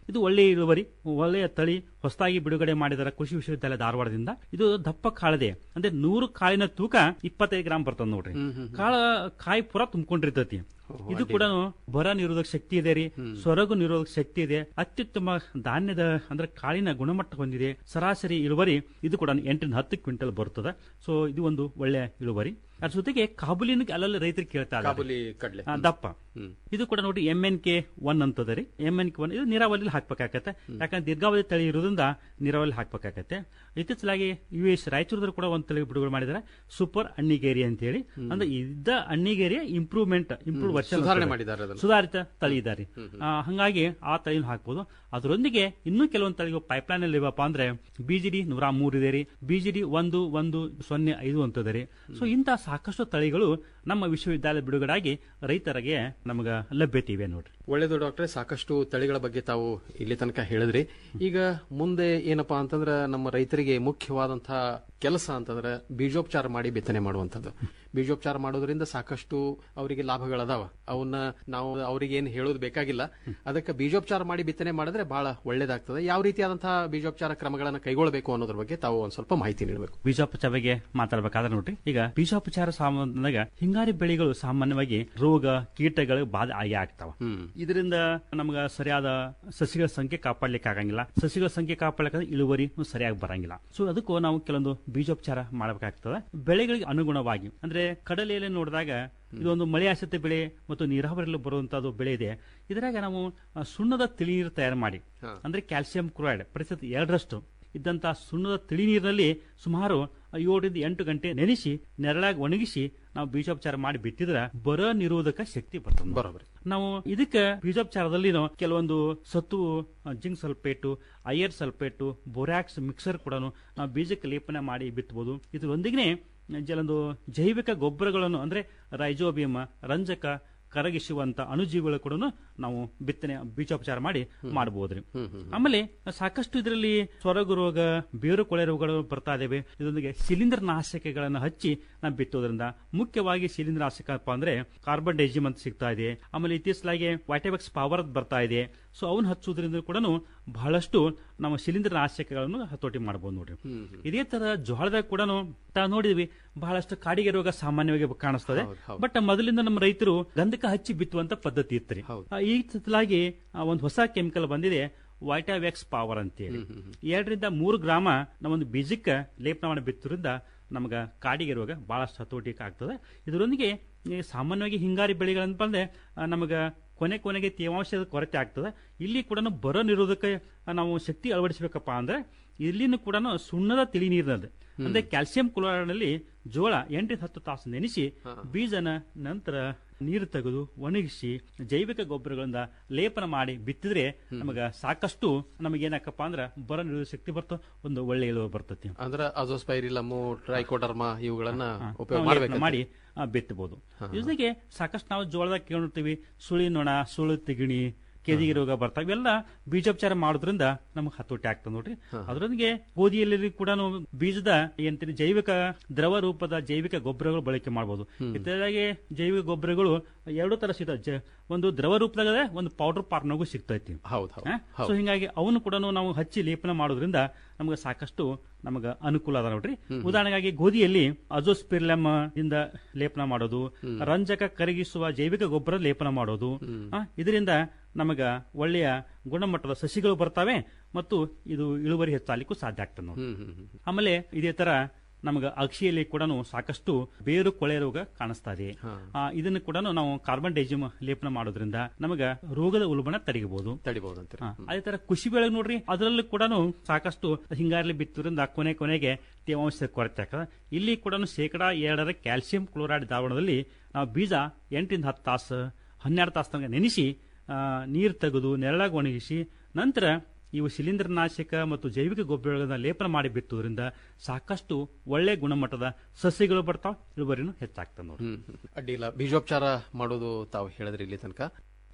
ಇದು ಒಳ್ಳೆಯ ಇಳುವರಿ ಒಳ್ಳೆಯ ತಳಿ ಹೊಸದಾಗಿ ಬಿಡುಗಡೆ ಮಾಡಿದರ ಕೃಷಿ ವಿಶ್ವವಿದ್ಯಾಲಯ ಧಾರವಾಡದಿಂದ ಇದು ದಪ್ಪ ಕಾಳದೆ ಅಂದ್ರೆ ನೂರು ಕಾಳಿನ ತೂಕ ಇಪ್ಪತ್ತೈದು ಗ್ರಾಮ್ ಬರ್ತದ ನೋಡ್ರಿ ಕಾಳ ಕಾಯಿ ಪೂರ ತುಂಬಿಕೊಂಡಿರ್ತೈತಿ ಇದು ಕೂಡ ಬರ ನಿರೋಧಕ ಶಕ್ತಿ ಇದೆ ರೀ ಸೊರಗು ನಿರೋಧಕ ಶಕ್ತಿ ಇದೆ ಅತ್ಯುತ್ತಮ ಧಾನ್ಯದ ಅಂದ್ರೆ ಕಾಳಿನ ಗುಣಮಟ್ಟ ಹೊಂದಿದೆ ಸರಾಸರಿ ಇಳುವರಿ ಇದು ಕೂಡ ಎಂಟರಿಂದ ಹತ್ತು ಕ್ವಿಂಟಲ್ ಬರ್ತದೆ ಸೊ ಇದು ಒಂದು ಒಳ್ಳೆಯ ಇಳುವರಿ ಅದ್ರ ಜೊತೆಗೆ ಕಾಬುಲಿನ ಅಲ್ಲಲ್ಲಿ ರೈತರಿಗೆ ಕೇಳ್ತಾ ಇದ್ದಾರೆ. ಕಾಬೂಲಿ ಕಡ್ಲೆ. ಆ, ದಪ್ಪ ಇದು ಕೂಡ ನೋಡಿ ಎಂ ಎನ್ ಕೆ ಒನ್ ಅಂತದ ರೀ ಎಂ ಎನ್ ಕೆ ಒನ್ ಇದು ನೀರಾವರಿಲಿ ಹಾಕ್ಬೇಕಾಗತ್ತೆ ಯಾಕಂದ್ರೆ ದೀರ್ಘಾವಧಿ ತಳಿ ಇರೋದ್ರಿಂದ ನೀರಾವರಿ ಹಾಕ್ಬೇಕಾಗತ್ತೆ ಇತ್ತೀಚಲಾಗಿ ಯು ಎಸ್ ರಾಯಚೂರದಲ್ಲಿ ಕೂಡ ಒಂದು ತಳಿ ಬಿಡುಗಡೆ ಮಾಡಿದ್ದಾರೆ ಸೂಪರ್ ಅಣ್ಣಿಗೇರಿ ಅಂತ ಹೇಳಿ ಅಂದ್ರೆ ಇದ್ದ ಅಣ್ಣಿಗೇರಿಯ ಇಂಪ್ರೂವ್ಮೆಂಟ್ ಇಂಪ್ರೂವ್ ವರ್ಷನ್ ಸುಧಾರಣೆ ಮಾಡಿದ್ದಾರೆ ಅದನ್ನ. ಸುಧಾರಿತ ತಳಿ ಇದ್ದಾರೆ ಆ, ಹಂಗಾಗಿ ಆ ತಳಿನ ಹಾಕ್ಬೋದು ಅದರೊಂದಿಗೆ ಇನ್ನೂ ಕೆಲವೊಂದು ತಳಿಗಳು ಪೈಪ್ಲೈನ್ ಅಲ್ಲಿ ಇವಪ್ಪ ಅಂದ್ರೆ ಬಿಜಿಡಿ ನೂರ ಮೂರು ಇದೆ ರೀ ಬಿಜಿಡಿ ಒಂದು ಒಂದು ಸೊನ್ನೆ ಐದು ಅಂತದ ರೀ ಸೊ ಇಂತಹ ಸಾಕಷ್ಟು ತಳಿಗಳು ನಮ್ಮ ವಿಶ್ವವಿದ್ಯಾಲಯ ಬಿಡುಗಡೆಯಾಗಿ ರೈತರಿಗೆ ನಮಗ ಲಭ್ಯತೆ ಇವೆ ನೋಡ್ರಿ ಒಳ್ಳೇದು ಡಾಕ್ಟ್ರೆ ಸಾಕಷ್ಟು ತಳಿಗಳ ಬಗ್ಗೆ ತಾವು ಇಲ್ಲಿ ತನಕ ಹೇಳಿದ್ರಿ ಈಗ ಮುಂದೆ ಏನಪ್ಪಾ ಅಂತಂದ್ರೆ ನಮ್ಮ ರೈತರಿಗೆ ಮುಖ್ಯವಾದಂತಹ ಕೆಲಸ ಅಂತಂದ್ರೆ ಬೀಜೋಪಚಾರ ಮಾಡಿ ಬಿತ್ತನೆ ಮಾಡುವಂಥದ್ದು ಬೀಜೋಪಚಾರ ಮಾಡೋದ್ರಿಂದ ಸಾಕಷ್ಟು ಅವರಿಗೆ ಲಾಭಗಳದಾವ ಅವನ್ನ ನಾವು ಅವರಿಗೆ ಏನು ಹೇಳೋದು ಬೇಕಾಗಿಲ್ಲ ಅದಕ್ಕೆ ಬೀಜೋಪಚಾರ ಮಾಡಿ ಬಿತ್ತನೆ ಮಾಡಿದ್ರೆ ಬಹಳ ಒಳ್ಳೇದಾಗ್ತದೆ ಯಾವ ರೀತಿಯಾದಂತಹ ಬೀಜೋಪಚಾರ ಕ್ರಮಗಳನ್ನು ಕೈಗೊಳ್ಳಬೇಕು ಅನ್ನೋದ್ರ ಬಗ್ಗೆ ತಾವು ಒಂದ್ ಸ್ವಲ್ಪ ಮಾಹಿತಿ ನೀಡಬೇಕು ಬೀಜೋಪಚಾರ ಬಗ್ಗೆ ಮಾತಾಡ್ಬೇಕಾದ್ರೆ ನೋಡ್ರಿ ಈಗ ಬೀಜೋಪಚಾರ ಸಂಬಂಧದಾಗ ಹಿಂಗಾರಿ ಬೆಳೆಗಳು ಸಾಮಾನ್ಯವಾಗಿ ರೋಗ ಕೀಟಗಳು ಬಾಧೆ ಆಗಿ ಆಗ್ತಾವ ಇದರಿಂದ ನಮ್ಗ ಸರಿಯಾದ ಸಸಿಗಳ ಸಂಖ್ಯೆ ಕಾಪಾಡ್ಲಿಕ್ಕೆ ಆಗಂಗಿಲ್ಲ ಸಸಿಗಳ ಸಂಖ್ಯೆ ಕಾಪಾಡ್ಲಿಕ್ಕೆ ಇಳುವರಿ ಸರಿಯಾಗಿ ಬರಂಗಿಲ್ಲ ಸೊ ಅದಕ್ಕೂ ನಾವು ಕೆಲವೊಂದು ಬೀಜೋಪಚಾರ ಮಾಡಬೇಕಾಗ್ತದೆ ಬೆಳೆಗಳಿಗೆ ಅನುಗುಣವಾಗಿ ಅಂದ್ರೆ ಕಡಲೆಯಲ್ಲಿ ನೋಡಿದಾಗ ಇದೊಂದು ಮಳೆ ಆಶ್ರಿತ ಬೆಳೆ ಮತ್ತು ನೀರಾವರಿಯಲ್ಲಿ ಬರುವಂತದ್ದು ಬೆಳೆ ಇದೆ ಇದರಾಗ ನಾವು ಆ, ಸುಣ್ಣದ ತಿಳಿ ನೀರು ತಯಾರು ಮಾಡಿ ಅಂದ್ರೆ ಕ್ಯಾಲ್ಸಿಯಂ ಕ್ಲೋರೈಡ್ ಪ್ರತಿಶತ ಎರಡರಷ್ಟು ಇದ್ದಂತ ಸುಣ್ಣದ ತಿಳಿ ನೀರಿನಲ್ಲಿ ಸುಮಾರು ಏಳರಿಂದ ಎಂಟು ಗಂಟೆ ನೆನೆಸಿ ನೆರಳಾಗಿ ಒಣಗಿಸಿ ನಾವು ಬೀಜೋಪಚಾರ ಮಾಡಿ ಬಿತ್ತಿದ್ರೆ ಬರ ನಿರೋಧಕ ಶಕ್ತಿ ಬರ್ತದೆ ಬರೋಬರಿ ನಾವು ಇದಕ್ಕೆ ಬೀಜೋಪಚಾರದಲ್ಲಿ ನಾವು ಕೆಲವೊಂದು ಸತ್ತು zinc sulphate iron sulphate borax mixer ಕೂಡ ನಾವು ಬೀಜಕ್ಕೆ ಲೇಪನ ಮಾಡಿ ಬಿತ್ತಬಹುದು ಇದರೊಂದಿಗೆ ಕೆಲವೊಂದು ಜೈವಿಕ ಗೊಬ್ಬರಗಳನ್ನು ಅಂದ್ರೆ ರೈಜೋಬಿಯಮ ರಂಜಕ ಕರಗಿಸುವಂತ ಅಣುಜೀವಿಗಳು ಕೂಡ ನಾವು ಬಿತ್ತನೆ ಬೀಜೋಪಚಾರ ಮಾಡಿ ಮಾಡಬಹುದ್ರಿ ಆಮೇಲೆ ಸಾಕಷ್ಟು ಇದರಲ್ಲಿ ಸೊರಗು ರೋಗ ಬೇರು ಕೊಳೆ ರೋಗಗಳು ಬರ್ತಾ ಇದಾವೆ ಇದರೊಂದಿಗೆ ಶಿಲೀಂಧ್ರ ನಾಶಕಗಳನ್ನು ಹಚ್ಚಿ ನಾವು ಬಿತ್ತೋದ್ರಿಂದ ಮುಖ್ಯವಾಗಿ ಶಿಲೀಂಧ್ರ ನಾಶಕಪ್ಪ ಅಂದ್ರೆ ಕಾರ್ಬನ್ ಡೈಜಿಮ್ ಅಂತ ಸಿಗ್ತಾ ಇದೆ ಆಮೇಲೆ ಇತ್ತೀಚಲಾಗಿ ವೈಟೆಬಕ್ಸ್ ಪವರ್ ಬರ್ತಾ ಇದೆ ಸೊ ಅವನ್ನ ಹಚ್ಚೋದ್ರಿಂದ ಕೂಡ ಬಹಳಷ್ಟು ನಮ್ಮ ಶಿಲೀಂಧ್ರ ನಾಶಕಗಳನ್ನು ಹತೋಟಿ ಮಾಡಬಹುದು ನೋಡ್ರಿ ಇದೇ ತರ ಜೋಳದಾಗ ಕೂಡ ತಾವು ನೋಡಿದ್ವಿ ಬಹಳಷ್ಟು ಕಾಡಿಗೆ ರೋಗ ಸಾಮಾನ್ಯವಾಗಿ ಕಾಣಿಸ್ತದೆ ಬಟ್ ಮೊದಲಿಂದ ನಮ್ಮ ರೈತರು ಗಂಧಕ ಹಚ್ಚಿ ಬಿತ್ತುವಂತ ಪದ್ಧತಿ ಇತ್ತು ಈ ಸಲುವಾಗಿ ಒಂದು ಹೊಸ ಕೆಮಿಕಲ್ ಬಂದಿದೆ ವೈಟಾವ್ಯಾಕ್ಸ್ ಪವರ್ ಅಂತೇಳಿ ಎರಡರಿಂದ ಮೂರು ಗ್ರಾಮ ನಾವೊಂದು ಬೀಜಕ್ಕೆ ಲೇಪನ ಮಾಡಿ ಬಿತ್ತೋದ್ರಿಂದ ನಮಗ ಕಾಡಿಗೆ ರೋಗ ಬಹಳಷ್ಟು ಹತೋಟಿಗೆ ಆಗ್ತದೆ ಇದರೊಂದಿಗೆ ಈ ಸಾಮಾನ್ಯವಾಗಿ ಹಿಂಗಾರಿ ಬೆಳೆಗಳಂತ ಬಂದ್ರೆ ಆ, ನಮಗ ಕೊನೆ ಕೊನೆಗೆ ತೇವಾಂಶದ ಕೊರತೆ ಆಗ್ತದೆ ಇಲ್ಲಿ ಕೂಡ ಬರ ನಿರೋಧಕ ನಾವು ಶಕ್ತಿ ಅಳವಡಿಸಬೇಕಪ್ಪ ಅಂದ್ರೆ ಇಲ್ಲಿನೂ ಕೂಡ ಸುಣ್ಣದ ತಿಳಿ ನೀರಿನಲ್ಲಿ ಅಂದ್ರೆ ಕ್ಯಾಲ್ಸಿಯಂ ಕ್ಲೋರೈಡ್ನಲ್ಲಿ ಜೋಳ ಎಂಟರಿಂದ ಹತ್ತು ತಾಸು ನೆನೆಸಿ ಬೀಜನ ನಂತರ ನೀರು ತೆಗೆದು ಒಣಗಿಸಿ ಜೈವಿಕ ಗೊಬ್ಬರಗಳಿಂದ ಲೇಪನ ಮಾಡಿ ಬಿತ್ತಿದ್ರೆ ನಮಗ ಸಾಕಷ್ಟು ನಮಗೇನಕ್ಕಪ್ಪ ಅಂದ್ರೆ ಬರ ನಿರೋಧಕ ಶಕ್ತಿ ಬರ್ತ ಒಂದು ಒಳ್ಳೆ ಇಳುವರಿ ಬರ್ತತಿ ಅಂದ್ರೆ ಅಜೋಸ್ಪೈರಿಲಮು ಟ್ರೈಕೋಡರ್ಮ ಇವುಗಳನ್ನ ಉಪಯೋಗ ನಾವು ಲೇಪನ ಮಾಡಬೇಕು ಮಾಡಿ ಆ, ಬಿತ್ತಬಹುದು ಜೊತೆಗೆ ಸಾಕಷ್ಟು ನಾವು ಜೋಳದಾಗ ಕೇಳಿರ್ತೀವಿ ಸುಳಿ ನೊಣ ಸುಳು ತಿಗಿಣಿ ಕೆದಿಗೆ ರೋಗ ಬರ್ತಾವ ಇವೆಲ್ಲ ಬೀಜೋಪಚಾರ ಮಾಡೋದ್ರಿಂದ ನಮಗೆ ಹತೋಟಿ ಆಗ್ತದೆ ನೋಡ್ರಿ ಅದರೊಂದಿಗೆ ಗೋಧಿಯಲ್ಲಿ ಕೂಡ ನಾವು ಬೀಜದ ಏನಂತೀನಿ ಜೈವಿಕ ದ್ರವ ರೂಪದ ಜೈವಿಕ ಗೊಬ್ಬರಗಳು ಬಳಕೆ ಮಾಡಬಹುದು ಇತ್ಯಾದಿ ಜೈವಿಕ ಗೊಬ್ಬರಗಳು ಎರಡು ತರ ಸಿಗ್ತವೆ ಜ- ಒಂದು ದ್ರವ ರೂಪದಾಗ ಒಂದು ಪೌಡರ್ ಪಾರ್ನಾಗೂ ಸಿಗ್ತೈತಿ ಹೌದು ಸೊ ಹಿಂಗಾಗಿ ಅವನು ಕೂಡ ನಾವು ಹಚ್ಚಿ ಲೇಪನ ಮಾಡೋದ್ರಿಂದ ನಮಗೆ ಸಾಕಷ್ಟು ನಮಗ ಅನುಕೂಲ ಅದ ನೋಡ್ರಿ ಉದಾಹರಣೆಗಾಗಿ ಗೋಧಿಯಲ್ಲಿ ಅಜೋಸ್ಪಿರ್ಲಮ್ ಇಂದ ಲೇಪನ ಮಾಡೋದು ರಂಜಕ ಕರಗಿಸುವ ಜೈವಿಕ ಗೊಬ್ಬರ ಲೇಪನ ಮಾಡೋದು ಆ, ಇದರಿಂದ ನಮಗ ಒಳ್ಳೆಯ ಗುಣಮಟ್ಟದ ಸಸಿಗಳು ಬರ್ತವೆ ಮತ್ತು ಇದು ಇಳುವರಿ ಹೆಚ್ಚಾಲಿಕ್ಕೂ ಸಾಧ್ಯ ಆಗ್ತದೆ ನೋಡಿ ಆಮೇಲೆ ಇದೇ ತರ ನಮಗ ಅಕ್ಷಿಯಲ್ಲಿ ಕೂಡ ಸಾಕಷ್ಟು ಬೇರು ಕೊಳೆ ರೋಗ ಕಾಣಿಸ್ತಾ ಇದೆ ಆ, ಇದನ್ನು ಕೂಡ ನಾವು ಕಾರ್ಬನ್ ಡೈಜಿಮ್ ಲೇಪನ ಮಾಡೋದ್ರಿಂದ ನಮಗ ರೋಗದ ಉಲ್ಬಣ ತಡೆಯಬಹುದು ತಡಿಬಹುದು ಅಂತ ಅದೇ ತರ ಕೃಷಿ ಬೆಳೆ ನೋಡ್ರಿ ಅದರಲ್ಲೂ ಕೂಡ ಸಾಕಷ್ಟು ಹಿಂಗಾರಲ್ಲಿ ಬಿತ್ತೋದ್ರಿಂದ ಕೊನೆ ಕೊನೆಗೆ ತೇವಾಂಶದ ಕೊರತೆ ಆಗ್ತದೆ ಇಲ್ಲಿ ಕೂಡ ಶೇಕಡಾ ಎರಡರ ಕ್ಯಾಲ್ಸಿಯಂ ಕ್ಲೋರೈಡ್ ದ್ರಾವಣದಲ್ಲಿ ನಾವು ಬೀಜ ಎಂಟರಿಂದ ಹತ್ತು ತಾಸು ಹನ್ನೆರಡು ತಾಸು ತನಕ ನೆನೆಸಿ ನೀರು ತೆಗೆದು ನೆರಳಾಗಿ ಒಣಗಿಸಿ ನಂತರ ಇವು ಶಿಲೀಂಧ್ರನಾಶಕ ಮತ್ತು ಜೈವಿಕ ಗೊಬ್ಬರಗಳನ್ನ ಲೇಪನ ಮಾಡಿ ಬಿತ್ತೋದ್ರಿಂದ ಸಾಕಷ್ಟು ಒಳ್ಳೆ ಗುಣಮಟ್ಟದ ಸಸ್ಯಗಳು ಬರ್ತಾವ ಇಳುವರಿನೂ ಹೆಚ್ಚಾಗ್ತದೆ ನೋಡಿ ಅಡ್ಡಿಲ್ಲ ಬೀಜೋಪಚಾರ ಮಾಡೋದು ತಾವು ಹೇಳಿದ್ರಿ ಇಲ್ಲಿ ತನಕ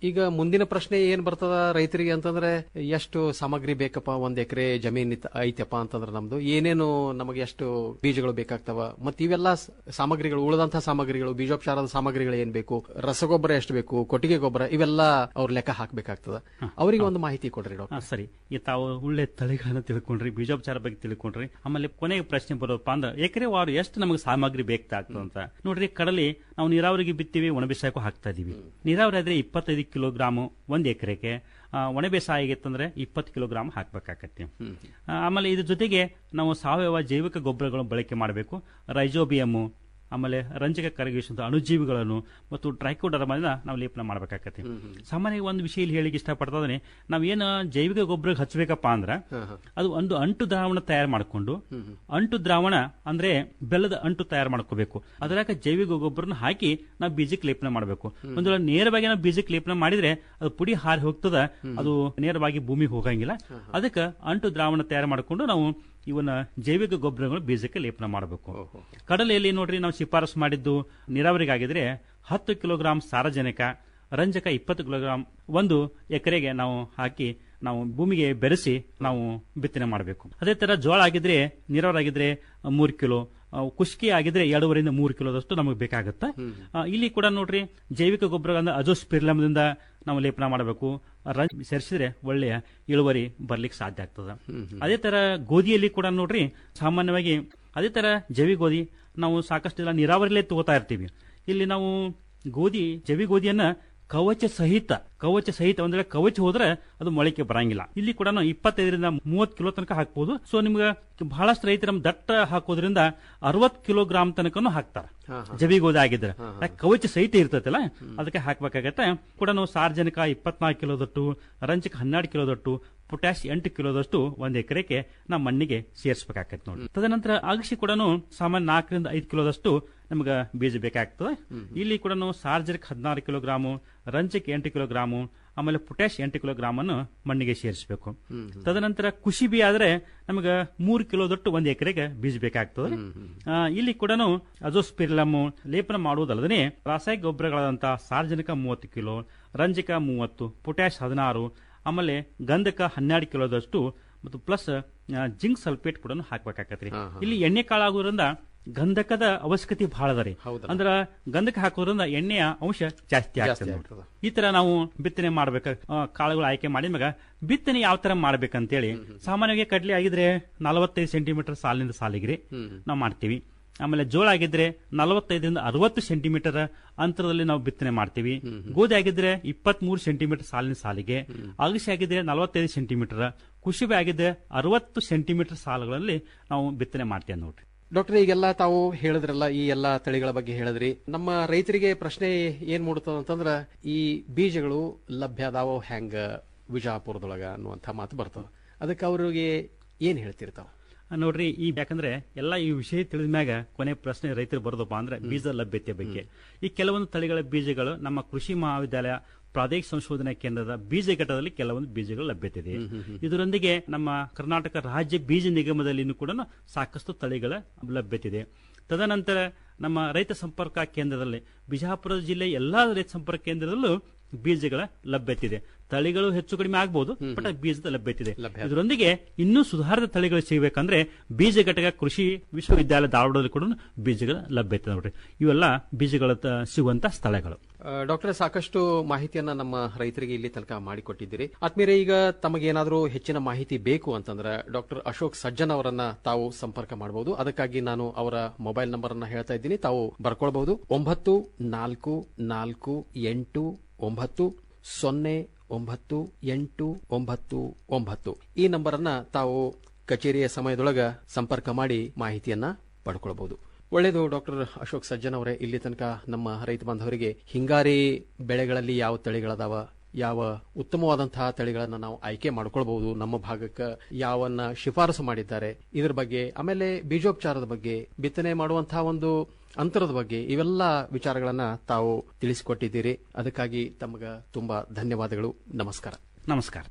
ಈಗ ಮುಂದಿನ ಪ್ರಶ್ನೆ ಏನ್ ಬರ್ತದ ರೈತರಿಗೆ ಅಂತಂದ್ರೆ ಎಷ್ಟು ಸಾಮಗ್ರಿ ಬೇಕಪ್ಪ ಒಂದ್ ಎಕರೆ ಜಮೀನ್ ಇತ್- ಐತಪ್ಪ ಅಂತಂದ್ರೆ ನಮ್ದು ಏನೇನು ನಮಗೆ ಎಷ್ಟು ಬೀಜಗಳು ಬೇಕಾಗ್ತಾವ ಮತ್ ಇವೆಲ್ಲ ಸ- ಸಾಮಗ್ರಿಗಳು ಉಳಿದಂತಹ ಸಾಮಗ್ರಿಗಳು ಬೀಜೋಪಚಾರದ ಸಾಮಗ್ರಿಗಳು ಏನ್ ಬೇಕು ರಸಗೊಬ್ಬರ ಎಷ್ಟು ಬೇಕು ಕೊಟ್ಟಿಗೆ ಗೊಬ್ಬರ ಇವೆಲ್ಲ ಅವ್ರ ಲೆಕ್ಕ ಹಾಕ್ಬೇಕಾಗ್ತದ ಅವರಿಗೆ ಒಂದು ಮಾಹಿತಿ ಕೊಡ್ರಿ ಡಾಕ್ಟರ್ ಹಾ, ಸರಿ ಈ ತಾವು ಒಳ್ಳೆ ತಳಿಗಳನ್ನ ತಿಳ್ಕೊಂಡ್ರಿ ಬೀಜೋಪಚಾರ ಬಗ್ಗೆ ತಿಳ್ಕೊಂಡ್ರಿ ಆಮೇಲೆ ಕೊನೆಗೆ ಪ್ರಶ್ನೆ ಬರೋದಪ್ಪ ಅಂದ್ರೆ ಎಕರೆ ವಾರು ಎಷ್ಟು ನಮಗೆ ಸಾಮಗ್ರಿ ಬೇಕಾಗ್ತದೆ ಅಂತ ನೋಡ್ರಿ ಕಡಲಿ ನಾವು ನೀರಾವರಿಗೆ ಬಿತ್ತೀವಿ ಒಣ ಬೇಸಾಯಕ್ಕೂ ಹಾಕ್ತಾ ಇದೀವಿ ನೀರಾವರಿ ಆದ್ರೆ ಇಪ್ಪತ್ತೈದು ಕಿಲೋಗ್ರಾಮು ಒಂದ್ ಎಕರೆಗೆ ಒಣ ಬೇಸಾಯ ಆಗಿತ್ತಂದ್ರೆ ಇಪ್ಪತ್ತು ಕಿಲೋಗ್ರಾಮ್ ಹಾಕ್ಬೇಕಾಗತ್ತೆ ಆ, ಆಮೇಲೆ ಇದ್ರ ಜೊತೆಗೆ ನಾವು ಸಾವಯವ ಜೈವಿಕ ಗೊಬ್ಬರಗಳನ್ನು ಬಳಕೆ ಮಾಡಬೇಕು ರೈಜೋಬಿಯಮ್ಮು ಆಮೇಲೆ ರಂಜಕ ಕರಗಿಸುವಂತ ಅಣುಜೀವಿಗಳನ್ನು ಮತ್ತು ಟ್ರೈಕೋಡರ್ಮದಿಂದ ನಾವು ಲೇಪನ ಮಾಡಬೇಕಾಗತ್ತೆ ಸಾಮಾನ್ಯವಾಗಿ ಒಂದು ವಿಷಯ ಇಲ್ಲಿ ಹೇಳಿಕ್ಕೆ ಇಷ್ಟಪಡ್ತದೆ ನಾವೇನು ಜೈವಿಕ ಗೊಬ್ಬರ ಹಚ್ಚಬೇಕಪ್ಪ ಅಂದ್ರೆ ಅದು ಒಂದು ಅಂಟು ದ್ರಾವಣ ತಯಾರು ಮಾಡಿಕೊಂಡು ಅಂಟು ದ್ರಾವಣ ಅಂದ್ರೆ ಬೆಲ್ಲದ ಅಂಟು ತಯಾರು ಮಾಡ್ಕೋಬೇಕು ಅದರಾಗ ಜೈವಿಕ ಗೊಬ್ಬರನ ಹಾಕಿ ನಾವು ಬೀಜಕ್ಕೆ ಲೇಪನ ಮಾಡಬೇಕು ಒಂದು ವೇಳೆ ನೇರವಾಗಿ ನಾವು ಬೀಜಕ್ಕೆ ಲೇಪನ ಮಾಡಿದ್ರೆ ಅದು ಪುಡಿ ಹಾರಿ ಹೋಗ್ತದ ಅದು ನೇರವಾಗಿ ಭೂಮಿಗೆ ಹೋಗಂಗಿಲ್ಲ ಅದಕ್ಕೆ ಅಂಟು ದ್ರಾವಣ ತಯಾರು ಮಾಡಿಕೊಂಡು ನಾವು ಇವನ್ನ ಜೈವಿಕ ಗೊಬ್ಬರಗಳು ಬೀಜಕ್ಕೆ ಲೇಪನ ಮಾಡಬೇಕು ಕಡಲೆಯಲ್ಲಿ ನೋಡ್ರಿ ನಾವು ಶಿಫಾರಸು ಮಾಡಿದ್ದು ನೀರಾವರಿಗಾಗಿದ್ರೆ ಹತ್ತು ಕಿಲೋಗ್ರಾಂ ಸಾರಜನಕ ರಂಜಕ ಇಪ್ಪತ್ತು ಕಿಲೋಗ್ರಾಂ ಒಂದು ಎಕರೆಗೆ ನಾವು ಹಾಕಿ ನಾವು ಭೂಮಿಗೆ ಬೆರೆಸಿ ನಾವು ಬಿತ್ತನೆ ಮಾಡಬೇಕು ಅದೇ ತರ ಜೋಳ ಆಗಿದ್ರೆ ನೀರಾವರಿ ಆಗಿದ್ರೆ ಮೂರು ಕಿಲೋ ಆ, ಕುಷ್ಕಿ ಆಗಿದ್ರೆ ಎರಡೂವರೆಯಿಂದ ಮೂರು ಕಿಲೋದಷ್ಟು ನಮಗೆ ಬೇಕಾಗುತ್ತೆ ಆ, ಇಲ್ಲಿ ಕೂಡ ನೋಡ್ರಿ ಜೈವಿಕ ಗೊಬ್ಬರ ಅಜೋಸ್ಪಿರ್ಲಮ್ದಿಂದ ನಾವು ಲೇಪನ ಮಾಡಬೇಕು ರಂಜ ಸೇರಿಸಿದ್ರೆ ಒಳ್ಳೆಯ ಇಳುವರಿ ಬರ್ಲಿಕ್ಕೆ ಸಾಧ್ಯ ಆಗ್ತದೆ ಅದೇ ತರ ಗೋಧಿಯಲ್ಲಿ ಕೂಡ ನೋಡ್ರಿ ಸಾಮಾನ್ಯವಾಗಿ ಅದೇ ತರ ಜೈವಿಕ ಗೋಧಿ ನಾವು ಸಾಕಷ್ಟು ಎಲ್ಲ ನೀರಾವರಿಲೇ ತಗೋತಾ ಇರ್ತೀವಿ ಇಲ್ಲಿ ನಾವು ಗೋಧಿ ಜೈವಿಕ ಗೋಧಿಯನ್ನ ಕವಚ ಸಹಿತ ಕವಚ ಸಹಿತ ಅಂದ್ರೆ ಕವಚ ಹೋದ್ರೆ ಅದು ಮೊಳಕೆ ಬರಂಗಿಲ್ಲ ಇಲ್ಲಿ ಕೂಡ ನಾವು ಇಪ್ಪತ್ತೈದರಿಂದ ಮೂವತ್ತು ಕಿಲೋ ತನಕ ಹಾಕ್ಬೋದು ಸೊ ನಿಮ್ಗೆ ಬಹಳಷ್ಟು ರೈತರು ನಮ್ ದಟ್ಟ ಹಾಕೋದ್ರಿಂದ ಅರವತ್ ಕಿಲೋಗ್ರಾಮ್ ತನಕನು ಹಾಕ್ತಾರ ಜೈವಿಕ ಗೋಧಿ ಆಗಿದ್ರೆ ಯಾಕೆ ಕವಚ ಸಹಿತ ಇರ್ತೈತಲ್ಲ ಅದಕ್ಕೆ ಹಾಕ್ಬೇಕಾಗತ್ತೆ ಕೂಡ ನಾವು ಸಾರ್ವಜನಿಕ ಇಪ್ಪತ್ನಾಲ್ಕು ಕಿಲೋದಟ್ಟು ರಂಜಕ ಹನ್ನೆರಡು ಕಿಲೋದಟ್ಟು ಪೊಟ್ಯಾಶ್ ಎಂಟು ಕಿಲೋದಷ್ಟು ಒಂದ್ ಎಕರೆಗೆ ನಮ್ಮ ಮಣ್ಣಿಗೆ ಸೇರಿಸಬೇಕಾಗತ್ತೆ ನೋಡಿ ತದನಂತರ ಅಗಸಿ ಕೂಡ ಸಾಮಾನ್ಯ ನಾಲ್ಕರಿಂದ ಐದು ಕಿಲೋದಷ್ಟು ನಮ್ಗೆ ಬೀಜ ಬೇಕಾಗ್ತದೆ ಇಲ್ಲಿ ಕೂಡ ಸಾರ್ವಜನಿಕ ಹದಿನಾರು ಕಿಲೋಗ್ರಾಮು ರಂಜಕ ಎಂಟು ಕಿಲೋಗ್ರಾಮು ಆಮೇಲೆ ಪೊಟ್ಯಾಶ್ ಎಂಟು ಕಿಲೋಗ್ರಾಮ್ ಅನ್ನು ಮಣ್ಣಿಗೆ ಸೇರಿಸಬೇಕು ತದನಂತರ ಕುಶಿಬಿ ಆದ್ರೆ ನಮಗೆ ಮೂರು ಕಿಲೋದಟ್ಟು ಒಂದು ಎಕರೆಗೆ ಬೀಜ ಬೇಕಾಗ್ತದೆ ಆ, ಇಲ್ಲಿ ಕೂಡ ಅಜೋಸ್ಪಿರ್ಲಮ್ ಲೇಪನ ಮಾಡುವುದಲ್ಲದೆ ರಾಸಾಯನಿಕ ಗೊಬ್ಬರಗಳಾದಂತಹ ಸಾರ್ವಜನಿಕ ಮೂವತ್ತು ಕಿಲೋ ರಂಜಕ ಮೂವತ್ತು ಪೊಟ್ಯಾಶ್ ಹದಿನಾರು ಆಮೇಲೆ ಗಂಧಕ ಹನ್ನೆರಡು ಕಿಲೋದಷ್ಟು ಮತ್ತು ಪ್ಲಸ್ ಜಿಂಕ್ ಸಲ್ಫೇಟ್ ಕೂಡ ಹಾಕ್ಬೇಕಾಗತ್ರಿ ಇಲ್ಲಿ ಎಣ್ಣೆ ಕಾಳಾಗೋದ್ರಿಂದ ಗಂಧಕದ ಅವಶ್ಯಕತೆ ಬಹಳ ಅದ ರೀ ಅಂದ್ರ ಗಂಧಕ ಹಾಕೋದ್ರಿಂದ ಎಣ್ಣೆಯ ಅಂಶ ಜಾಸ್ತಿ ಆಗ್ತದೆ ನೋಡ್ರಿ. ಈ ತರ ನಾವು ಬಿತ್ತನೆ ಮಾಡ್ಬೇಕ ಆ, ಕಾಳುಗಳು ಆಯ್ಕೆ ಮಾಡಿದ್ಮ್ಯಾಗ ಬಿತ್ತನೆ ಯಾವ ತರ ಮಾಡ್ಬೇಕಂತೇಳಿ ಸಾಮಾನ್ಯವಾಗಿ ಕಡ್ಲಿ ಆಗಿದ್ರೆ ನಲವತ್ತೈದು ಸೆಂಟಿಮೀಟರ್ ಸಾಲಿನಿಂದ ಸಾಲಿಗ್ರಿ ನಾವು ಮಾಡ್ತೀವಿ ಆಮೇಲೆ ಜೋಳ ಆಗಿದ್ರೆ ನಲವತ್ತೈದರಿಂದ ಅರವತ್ತು ಸೆಂಟಿಮೀಟರ್ ಅಂತರದಲ್ಲಿ ನಾವು ಬಿತ್ತನೆ ಮಾಡ್ತೀವಿ ಗೋಧಿ ಆಗಿದ್ರೆ ಇಪ್ಪತ್ತ್ ಮೂರು ಸೆಂಟಿಮೀಟರ್ ಸಾಲಿನ ಸಾಲಿಗೆ ಅಗಸಿ ಆಗಿದ್ರೆ ನಲವತ್ತೈದು ಸೆಂಟಿಮೀಟರ್ ಕುಶಿಬೆ ಆಗಿದ್ರೆ ಅರವತ್ತು ಸೆಂಟಿಮೀಟರ್ ಸಾಲುಗಳಲ್ಲಿ ನಾವು ಬಿತ್ತನೆ ಮಾಡ್ತೇವೆ ನೋಡ್ರಿ ಡಾಕ್ಟರ್ ಈಗೆಲ್ಲ ತಾವು ಹೇಳಿದ್ರಲ್ಲ ಈ ಎಲ್ಲಾ ತಳಿಗಳ ಬಗ್ಗೆ ಹೇಳಿದ್ರಿ ನಮ್ಮ ರೈತರಿಗೆ ಪ್ರಶ್ನೆ ಏನ್ ಮೂಡುತ್ತದ ಅಂತಂದ್ರ ಈ ಬೀಜಗಳು ಲಭ್ಯ ಅದಾವ ಹೆಂಗ ವಿಜಾಪುರದೊಳಗ ಅನ್ನುವಂಥ ಮಾತು ಬರ್ತದ ಅದಕ್ಕೆ ಅವ್ರಿಗೆ ಏನ್ ಹೇಳ್ತಿರ್ತಾವ ಆ, ನೋಡ್ರಿ ಈ ಯಾಕಂದ್ರೆ ಎಲ್ಲ ಈ ವಿಷಯ ತಿಳಿದ ಮ್ಯಾಗ ಕೊನೆ ಪ್ರಶ್ನೆ ರೈತರು ಬರೋದಪ್ಪ ಅಂದ್ರೆ ಬೀಜ ಲಭ್ಯತೆ ಬಗ್ಗೆ ಈ ಕೆಲವೊಂದು ತಳಿಗಳ ಬೀಜಗಳು ನಮ್ಮ ಕೃಷಿ ಮಹಾವಿದ್ಯಾಲಯ ಪ್ರಾದೇಶಿಕ ಸಂಶೋಧನಾ ಕೇಂದ್ರದ ಬೀಜ ಘಟಕದಲ್ಲಿ ಕೆಲವೊಂದು ಬೀಜಗಳು ಲಭ್ಯತೆ ಇದೆ ಇದರೊಂದಿಗೆ ನಮ್ಮ ಕರ್ನಾಟಕ ರಾಜ್ಯ ಬೀಜ ನಿಗಮದಲ್ಲಿನೂ ಕೂಡ ಸಾಕಷ್ಟು ತಳಿಗಳ ಲಭ್ಯತೆ ಇದೆ ತದನಂತರ ನಮ್ಮ ರೈತ ಸಂಪರ್ಕ ಕೇಂದ್ರದಲ್ಲಿ ಬಿಜಾಪುರ ಜಿಲ್ಲೆ ಎಲ್ಲಾ ರೈತ ಸಂಪರ್ಕ ಕೇಂದ್ರದಲ್ಲೂ ಬೀಜಗಳ ಲಭ್ಯತೆ ಇದೆ ತಳಿಗಳು ಹೆಚ್ಚು ಕಡಿಮೆ ಆಗಬಹುದು ಬಟ್ ಬೀಜದ ಲಭ್ಯತೆ ಇದೆ ಇದರೊಂದಿಗೆ ಇನ್ನೂ ಸುಧಾರಿತ ತಳಿಗಳು ಸಿಗಬೇಕಂದ್ರೆ ಬೀಜ ಘಟಕ ಕೃಷಿ ವಿಶ್ವವಿದ್ಯಾಲಯ ಧಾರವಾಡದಲ್ಲಿ ಕೂಡ ಬೀಜಗಳ ಲಭ್ಯತೆ ನೋಡ್ರಿ ಇವೆಲ್ಲ ಬೀಜಗಳ ತ- ಸಿಗುವಂತ ಸ್ಥಳಗಳು ಡಾಕ್ಟರ್ ಸಾಕಷ್ಟು ಮಾಹಿತಿಯನ್ನ ನಮ್ಮ ರೈತರಿಗೆ ಇಲ್ಲಿ ತನಕ ಮಾಡಿಕೊಟ್ಟಿದ್ದೀರಿ ಆತ್ಮೀಯರೇ ಈಗ ತಮಗೇನಾದರೂ ಹೆಚ್ಚಿನ ಮಾಹಿತಿ ಬೇಕು ಅಂತಂದ್ರೆ ಡಾಕ್ಟರ್ ಅಶೋಕ್ ಸಜ್ಜನ್ ಅವರನ್ನ ತಾವು ಸಂಪರ್ಕ ಮಾಡಬಹುದು ಅದಕ್ಕಾಗಿ ನಾನು ಅವರ ಮೊಬೈಲ್ ನಂಬರ್ ಅನ್ನ ಹೇಳ್ತಾ ಇದ್ದೀನಿ ತಾವು ಬರ್ಕೊಳ್ಬಹುದು ಒಂಬತ್ತು ನಾಲ್ಕು ನಾಲ್ಕು ಎಂಟು ಒಂಬತ್ತು ಸೊನ್ನೆ ಒಂಬತ್ತು ಎಂಟು ಒಂಬತ್ತು ಒಂಬತ್ತು ಈ ನಂಬರ್ ಅನ್ನ ತಾವು ಕಚೇರಿಯ ಸಮಯದೊಳಗ ಸಂಪರ್ಕ ಮಾಡಿ ಮಾಹಿತಿಯನ್ನ ಪಡ್ಕೊಳ್ಬಹುದು ಒಳ್ಳೆಯದು ಡಾಕ್ಟರ್ ಅಶೋಕ್ ಸಜ್ಜನ್ ಅವರೇ ಇಲ್ಲಿ ತನಕ ನಮ್ಮ ರೈತ ಬಾಂಧವರಿಗೆ ಹಿಂಗಾರಿ ಬೆಳೆಗಳಲ್ಲಿ ಯಾವ ತಳಿಗಳದಾವ ಯಾವ ಉತ್ತಮವಾದಂತಹ ತಳಿಗಳನ್ನ ನಾವು ಆಯ್ಕೆ ಮಾಡ್ಕೊಳ್ಬಹುದು ನಮ್ಮ ಭಾಗಕ್ಕೆ ಯಾವನ್ನ ಶಿಫಾರಸು ಮಾಡಿದ್ದಾರೆ ಇದ್ರ ಬಗ್ಗೆ ಆಮೇಲೆ ಬೀಜೋಪಚಾರದ ಬಗ್ಗೆ ಬಿತ್ತನೆ ಮಾಡುವಂತಹ ಒಂದು ಅಂತರದ ಬಗ್ಗೆ ಇವೆಲ್ಲ ವಿಚಾರಗಳನ್ನ ತಾವು ತಿಳಿಸಿಕೊಟ್ಟಿದ್ದೀರಿ ಅದಕ್ಕಾಗಿ ತಮಗ ತುಂಬಾ ಧನ್ಯವಾದಗಳು ನಮಸ್ಕಾರ ನಮಸ್ಕಾರ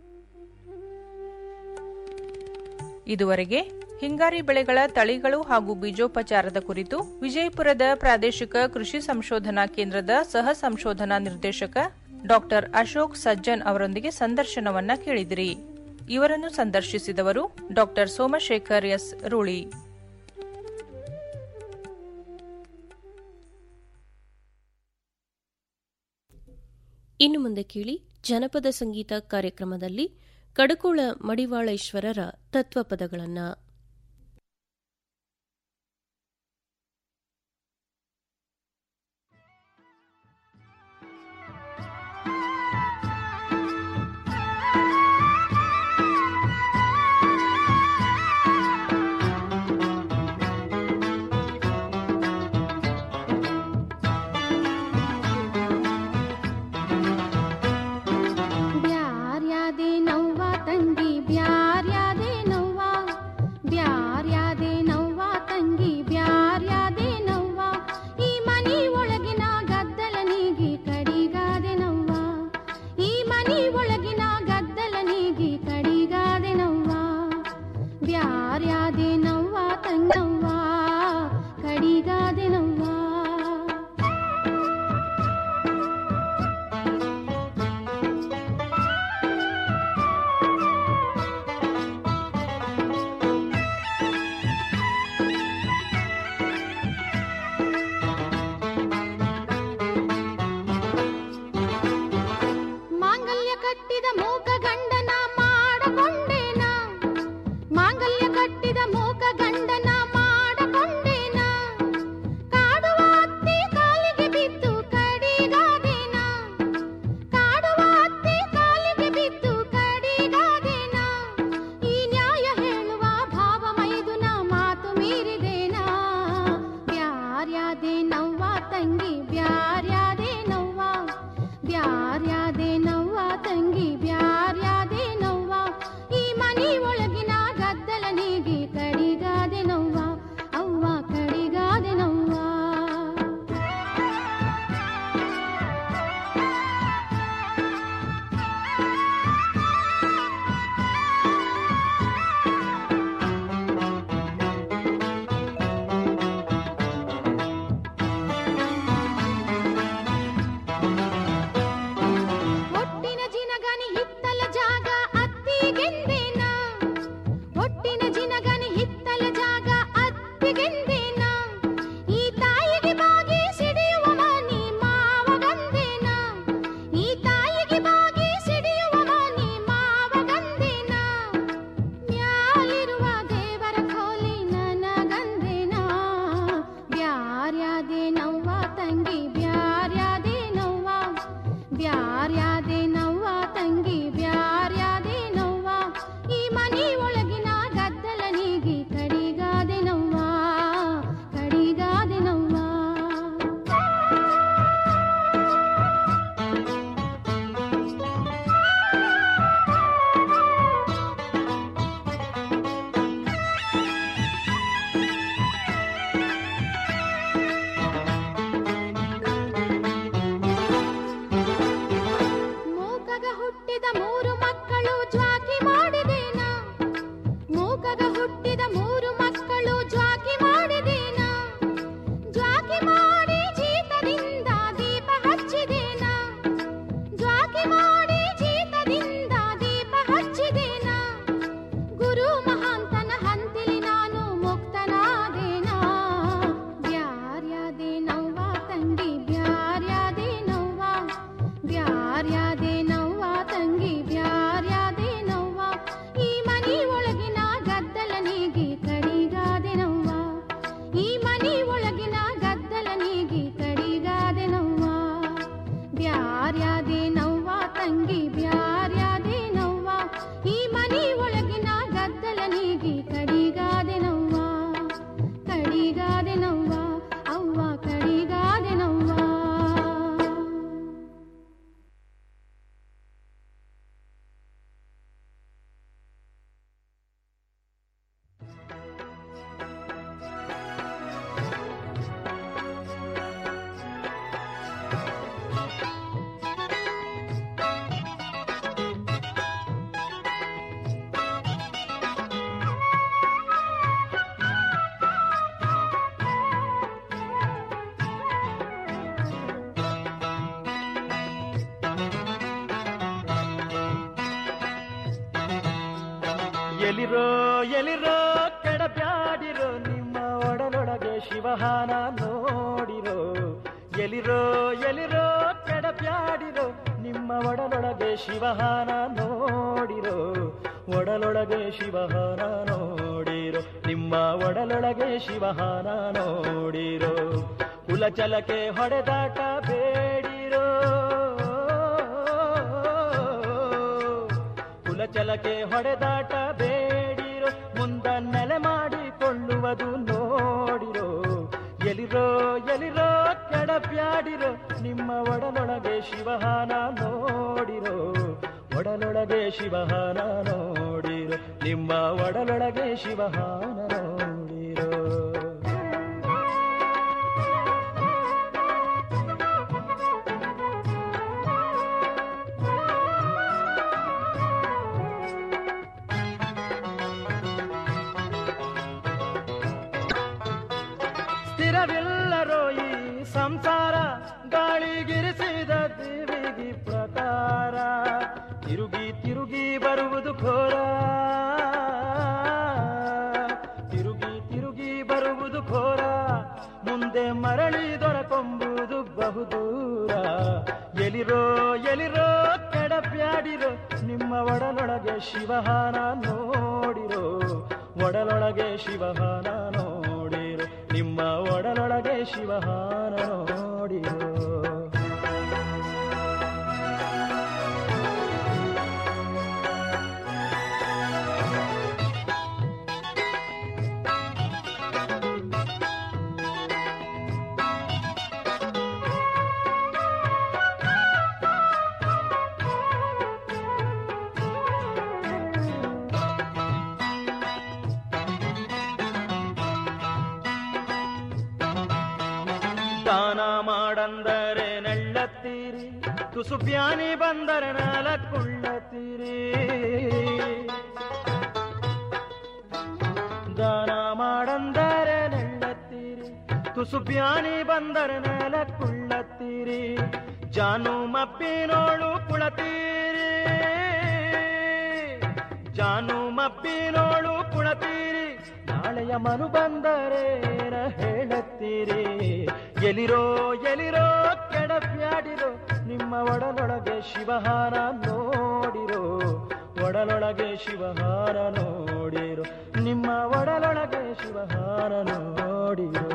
ಇದುವರೆಗೆ ಹಿಂಗಾರಿ ಬೆಳೆಗಳ ತಳಿಗಳು ಹಾಗೂ ಬೀಜೋಪಚಾರದ ಕುರಿತು ವಿಜಯಪುರದ ಪ್ರಾದೇಶಿಕ ಕೃಷಿ ಸಂಶೋಧನಾ ಕೇಂದ್ರದ ಸಹ ಸಂಶೋಧನಾ ನಿರ್ದೇಶಕ ಡಾಕ್ಟರ್ ಅಶೋಕ್ ಸಜ್ಜನ್ ಅವರೊಂದಿಗೆ ಸಂದರ್ಶನವನ್ನ ಕೇಳಿದಿರಿ ಇವರನ್ನು ಸಂದರ್ಶಿಸಿದವರು ಡಾಕ್ಟರ್ ಸೋಮಶೇಖರ್ ಎಸ್ ರೂಳಿ ಇನ್ನು ಮುಂದೆ ಕೇಳಿ ಜನಪದ ಸಂಗೀತ ಕಾರ್ಯಕ್ರಮದಲ್ಲಿ ಕಡಕೋಳ ಮಡಿವಾಳೇಶ್ವರರ ತತ್ವಪದಗಳನ್ನು ಬ್ಯಾರ್ಯಾದೆ ನವ್ವ ತಂಗಿ ಬ್ಯಾರ್ಯಾದೆ ನವ್ವ ಬ್ಯಾರ್ಯಾದೆ ನವ್ವ ತಂಗಿ ಬ್ಯಾರ್ಯಾದೆ ನವ್ವ ಈ ಮನಿ ಒಳಗಿನ ಗದ್ದಲ ನೀಗಿ ಕಡಿಗಾದೆ ನವ್ವ ಈ ಮನಿ ಒಳಗಿನ ಗದ್ದಲ ನೀಗಿ ಕಡಿಗಾದೆ ನವ್ವ ಬ್ಯಾರ್ಯಾದೆ ನವ್ವ ತಂಗವ್ವ ಕಡಿಗಾದೆ ನವ್ವ ಮಾಂಗಲ್ಯ ಕಟ್ಟಿದ ಮೂಕ ಗಂಡನ ಮಾಡಕೊಂಡೇನ ಮಾಂಗಲ್ಯ ಕಟ್ಟಿದ ಮೂಕ ಗಂಡನ ಮಾಡಕೊಂಡೇನ ಕಾಡುವ ಅತ್ತಿ ಕಾಲಿಗೆ ಬಿದ್ದು ಕಡಿಗಾದೇನ ಕಾಡುವ ಅತ್ತಿ ಕಾಲಿಗೆ ಬಿದ್ದು ಕಡಿಗಾದೇನ ಈ ನ್ಯಾಯ ಹೇಳುವ ಭಾವ ಮೈದುನ ಮಾತು ಮೀರಿದೇನಾ ಬ್ಯಾರ್ಯಾದೆ ನವ್ವ ತಂಗಿ ಬ್ಯಾರ್ಯಾದೆ ನವ್ವ ಬ್ಯಾರ್ಯಾದೆ ನವ್ವ ತಂಗಿ ಬ್ಯಾರ್ಯಾದೆ ನವ್ವ ಈ ಮನಿ ಒಳಗಿನ ಗದ್ದಲ ನೀಗಿ ಕಡಿಗಾದೆ ನವ್ವ ಅವ್ವ ಕಡಿಗಾದೆ ನವ್ವ ಒಟ್ಟಿನ ಜಿನಗನಿ ಹಿತ್ತಲ ಜಾಗ ಅತ್ತಿಗೆಂದೇನ ಒಟ್ಟಿನ ಜಿನಗನಿ ಹಿತ್ತಲ ಜಾಗ ಅತ್ತಿಗೆಂದೇನ ಈ ತಾಯಿಗೆ ಬಾಗಿ ಸಿಡಿಯುವ ಮನಿ ಮಾವಗಂದೇನ ಈ ತಾಯಿಗೆ ಬಾಗಿ ಸಿಡಿಯುವ ಮನಿ ಮಾವಗಂದೇನ ಮ್ಯಾಲಿರುವ ದೇವರ ಖೋಲಿ ನನಗಂದೇನ ಬ್ಯಾರ್ಯಾದೆ ನವ್ವ ತಂಗಿ ಬ್ಯಾರ್ಯಾದೆ ನವ್ವ ಬ್ಯಾರ್ಯಾದೆ ನವ್ವ ತಂಗಿ ಬ್ಯಾರ್ಯಾದೆ ನವ್ವ ಈ ಮನಿ ಒಳಗಿನ ಗದ್ದಲ ನೀಗಿ ಕಡಿಗಾದೆ ನವ್ವ ಕಡಿಗಾದೆ ನವ್ವ ಮೂಕಗ ಹುಟ್ಟಿದ ಮೂರು ಮಕ್ಕಳ ಎಲಿರೋ ಎಲಿರೋ ಕೆಡಬ್ಯಾಡಿರೋ ನಿಮ್ಮ ಒಡಲೊಳಗೆ ಶಿವಹಾನ ನೋಡಿರೋ ಎಲಿರೋ ಎಲಿರೋ ಕೆಡಬ್ಯಾಡಿರೋ ನಿಮ್ಮ ಒಡಲೊಳಗೆ ಶಿವಹಾನ ನೋಡಿರೋ ಒಡಲೊಳಗೆ ಶಿವಹಾನ ನೋಡಿರೋ ನಿಮ್ಮ ಒಡಲೊಳಗೆ ಶಿವಹಾನ ನೋಡಿರೋ ಕುಲಚಲಕೆ ಹೊಡೆದಾಟ ಬೇಡಿರೋ ಕುಲಚಲಕೆ ಹೊಡೆದಾಟ ಬೇಡಿರೋ ಮುಂದ ನೆಲೆ ಮಾಡಿಕೊಳ್ಳುವುದು ನೋಡಿರೋ ಎಲಿರೋ ಎಲಿರೋ ಕೆಡಪ್ಯಾಡಿರೋ ನಿಮ್ಮ ಒಡಲೊಳಗೆ ಶಿವಹಾನ ನೋಡಿರೋ ಒಡಲೊಳಗೆ ಶಿವಹಾನ ನೋಡಿರೋ ನಿಮ್ಮ ಒಡಲೊಳಗೆ ಶಿವಹಾನ ನೋಡಿರೋ ಸ್ಥಿರವಿಲ್ಲರೋ ಈ ಸಂಸಾರ ಗಾಳಿಗಿರಿಸಿದ ದೇವಿಗಿ ಪ್ರಕಾರ ತಿರುಗಿ ತಿರುಗಿ ಬರುವುದು ಘೋರ ತಿರುಗಿ ತಿರುಗಿ ಬರುವುದು ಘೋರ ಮುಂದೆ ಮರಳಿ ದೊರಕೊಂಬುದು ಬಹುದೂರ ಎಲಿರೋ ಎಲಿರೋ ಕೆಡಪ್ಯಾಡಿರೋ ನಿಮ್ಮ ಒಡಲೊಳಗೆ ಶಿವಹಾನ ನೋಡಿರೋ ಒಡಲೊಳಗೆ ಶಿವಹಾನ ನೋಡಿರೋ ನಿಮ್ಮ ಒಡಲೊಳಗೆ ಶಿವಹಾನ ನೋಡಿರೋ ದಾನ ಮಾಡಂದರೆ ನೆಳ್ಳತ್ತೀರಿ ತುಸು ಬ್ಯಾನಿ ಬಂದರೆ ನಾಲಕ್ಕುಳ್ಳತ್ತೀರಿ ದಾನ ಮಾಡಂದರೆ ನೆಳ್ಳತ್ತೀರಿ ತುಸು ಬ್ಯಾನಿ ಬಂದರೆ ನೆಲಕ್ಕುಳ್ಳತ್ತೀರಿ ಜಾನು ಮಪ್ಪಿನೋಳು ಕುಳತೀರಿ ಜಾನು ಮಪ್ಪಿನೋಳು ಕುಳತೀರಿ ನಾಳೆಯ ಮನು ಬಂದರೇನ ಹೇಳುತ್ತೀರಿ ಎಲಿರೋ ಎಲಿರೋ ಕೆಡಪ್ಯಾಡಿರೋ ನಿಮ್ಮ ಒಡಲೊಳಗೆ ಶಿವಹಾರ ನೋಡಿರೋ ಒಡಲೊಳಗೆ ಶಿವಹಾರ ನೋಡಿರೋ ನಿಮ್ಮ ಒಡಲೊಳಗೆ ಶಿವಹಾರ ನೋಡಿರೋ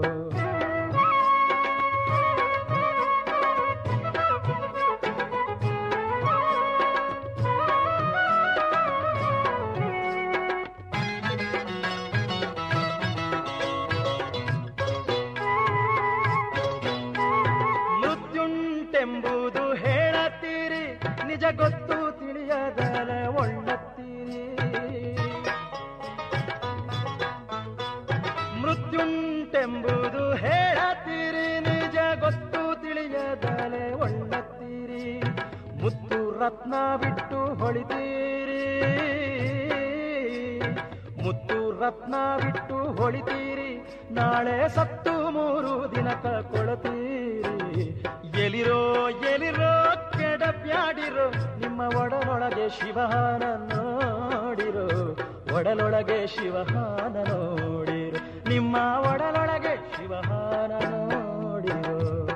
ಮೃತ್ಯುಂಟೆಂಬುದು ಹೇಳತ್ತೀರಿ ನಿಜ ಗೊತ್ತು ತಿಳಿಯದಲ ಒಳ್ಳತ್ತೀರಿ ಮೃತ್ಯುಂಟೆಂಬುದು ಹೇಳತ್ತೀರಿ ನಿಜ ಗೊತ್ತು ತಿಳಿಯದಲೆ ಒಳ್ಳತ್ತೀರಿ ಮುತ್ತು ರತ್ನ ಬಿಟ್ಟು ಹೊಳಿತೀರಿ ಮುತ್ತು ರತ್ನ ಬಿಟ್ಟು ಹೊಳಿತೀರಿ ನಾಳೆ ಸತ್ತು ಮೂರು ದಿನಕ ಕೊಳತೀರಿ ಎಲಿರೋ ಎಲಿರೋ ಕೆಡಪ್ಯಾಡಿರೋ ನಿಮ್ಮ ಒಡಲೊಳಗೆ ಶಿವಹಾನ ನೋಡಿರೋ ಒಡಲೊಳಗೆ ಶಿವಹಾನ ನೋಡಿರೋ ನಿಮ್ಮ ಒಡಲೊಳಗೆ ಶಿವಹಾನ ನೋಡಿರೋ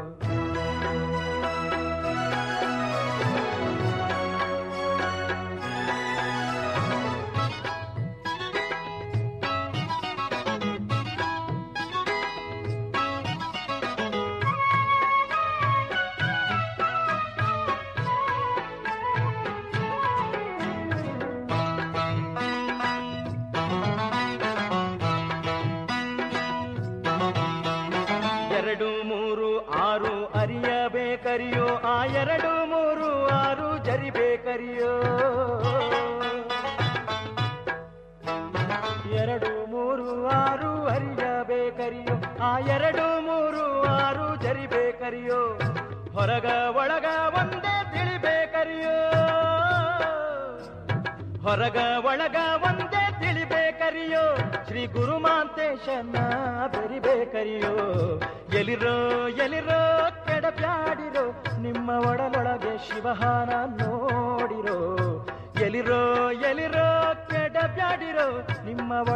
ಎರಡು ಮೂರು ಆರು ಅರಿಯಬೇಕರಿಯೋ ಆ ಎರಡು ಮೂರು ಆರು ಜರಿಬೇಕರಿಯೋ ಎರಡು ಮೂರು ಆರು ಅರಿಯಬೇಕರಿಯೋ ಆ ಎರಡು ಮೂರು ಆರು ಜರಿಬೇಕರಿಯೋ ಹೊರಗ ಒಳಗ ಒಂದೇ ತಿಳಿಬೇಕರಿಯೋ ಹೊರಗ ಒಳಗ ಒಂದೇ ತಿಳಿಬೇಕರಿಯೋ ಶ್ರೀ ಗುರು ಮಾಂತೇಶನ ಬೆರಿಬೇಕರಿಯೋ ಎಲಿರೋ ಎಲಿರೋ ಕೆಡಬ್ಯಾಡಿರೋ ನಿಮ್ಮ ಒಡಲೊಳಗೆ ಶಿವಹಾನ ನೋಡಿರೋ ಎಲಿರೋ ಎಲಿರೋ ಕೆಡ ಕೆಡಬ್ಯಾಡಿರೋ ನಿಮ್ಮ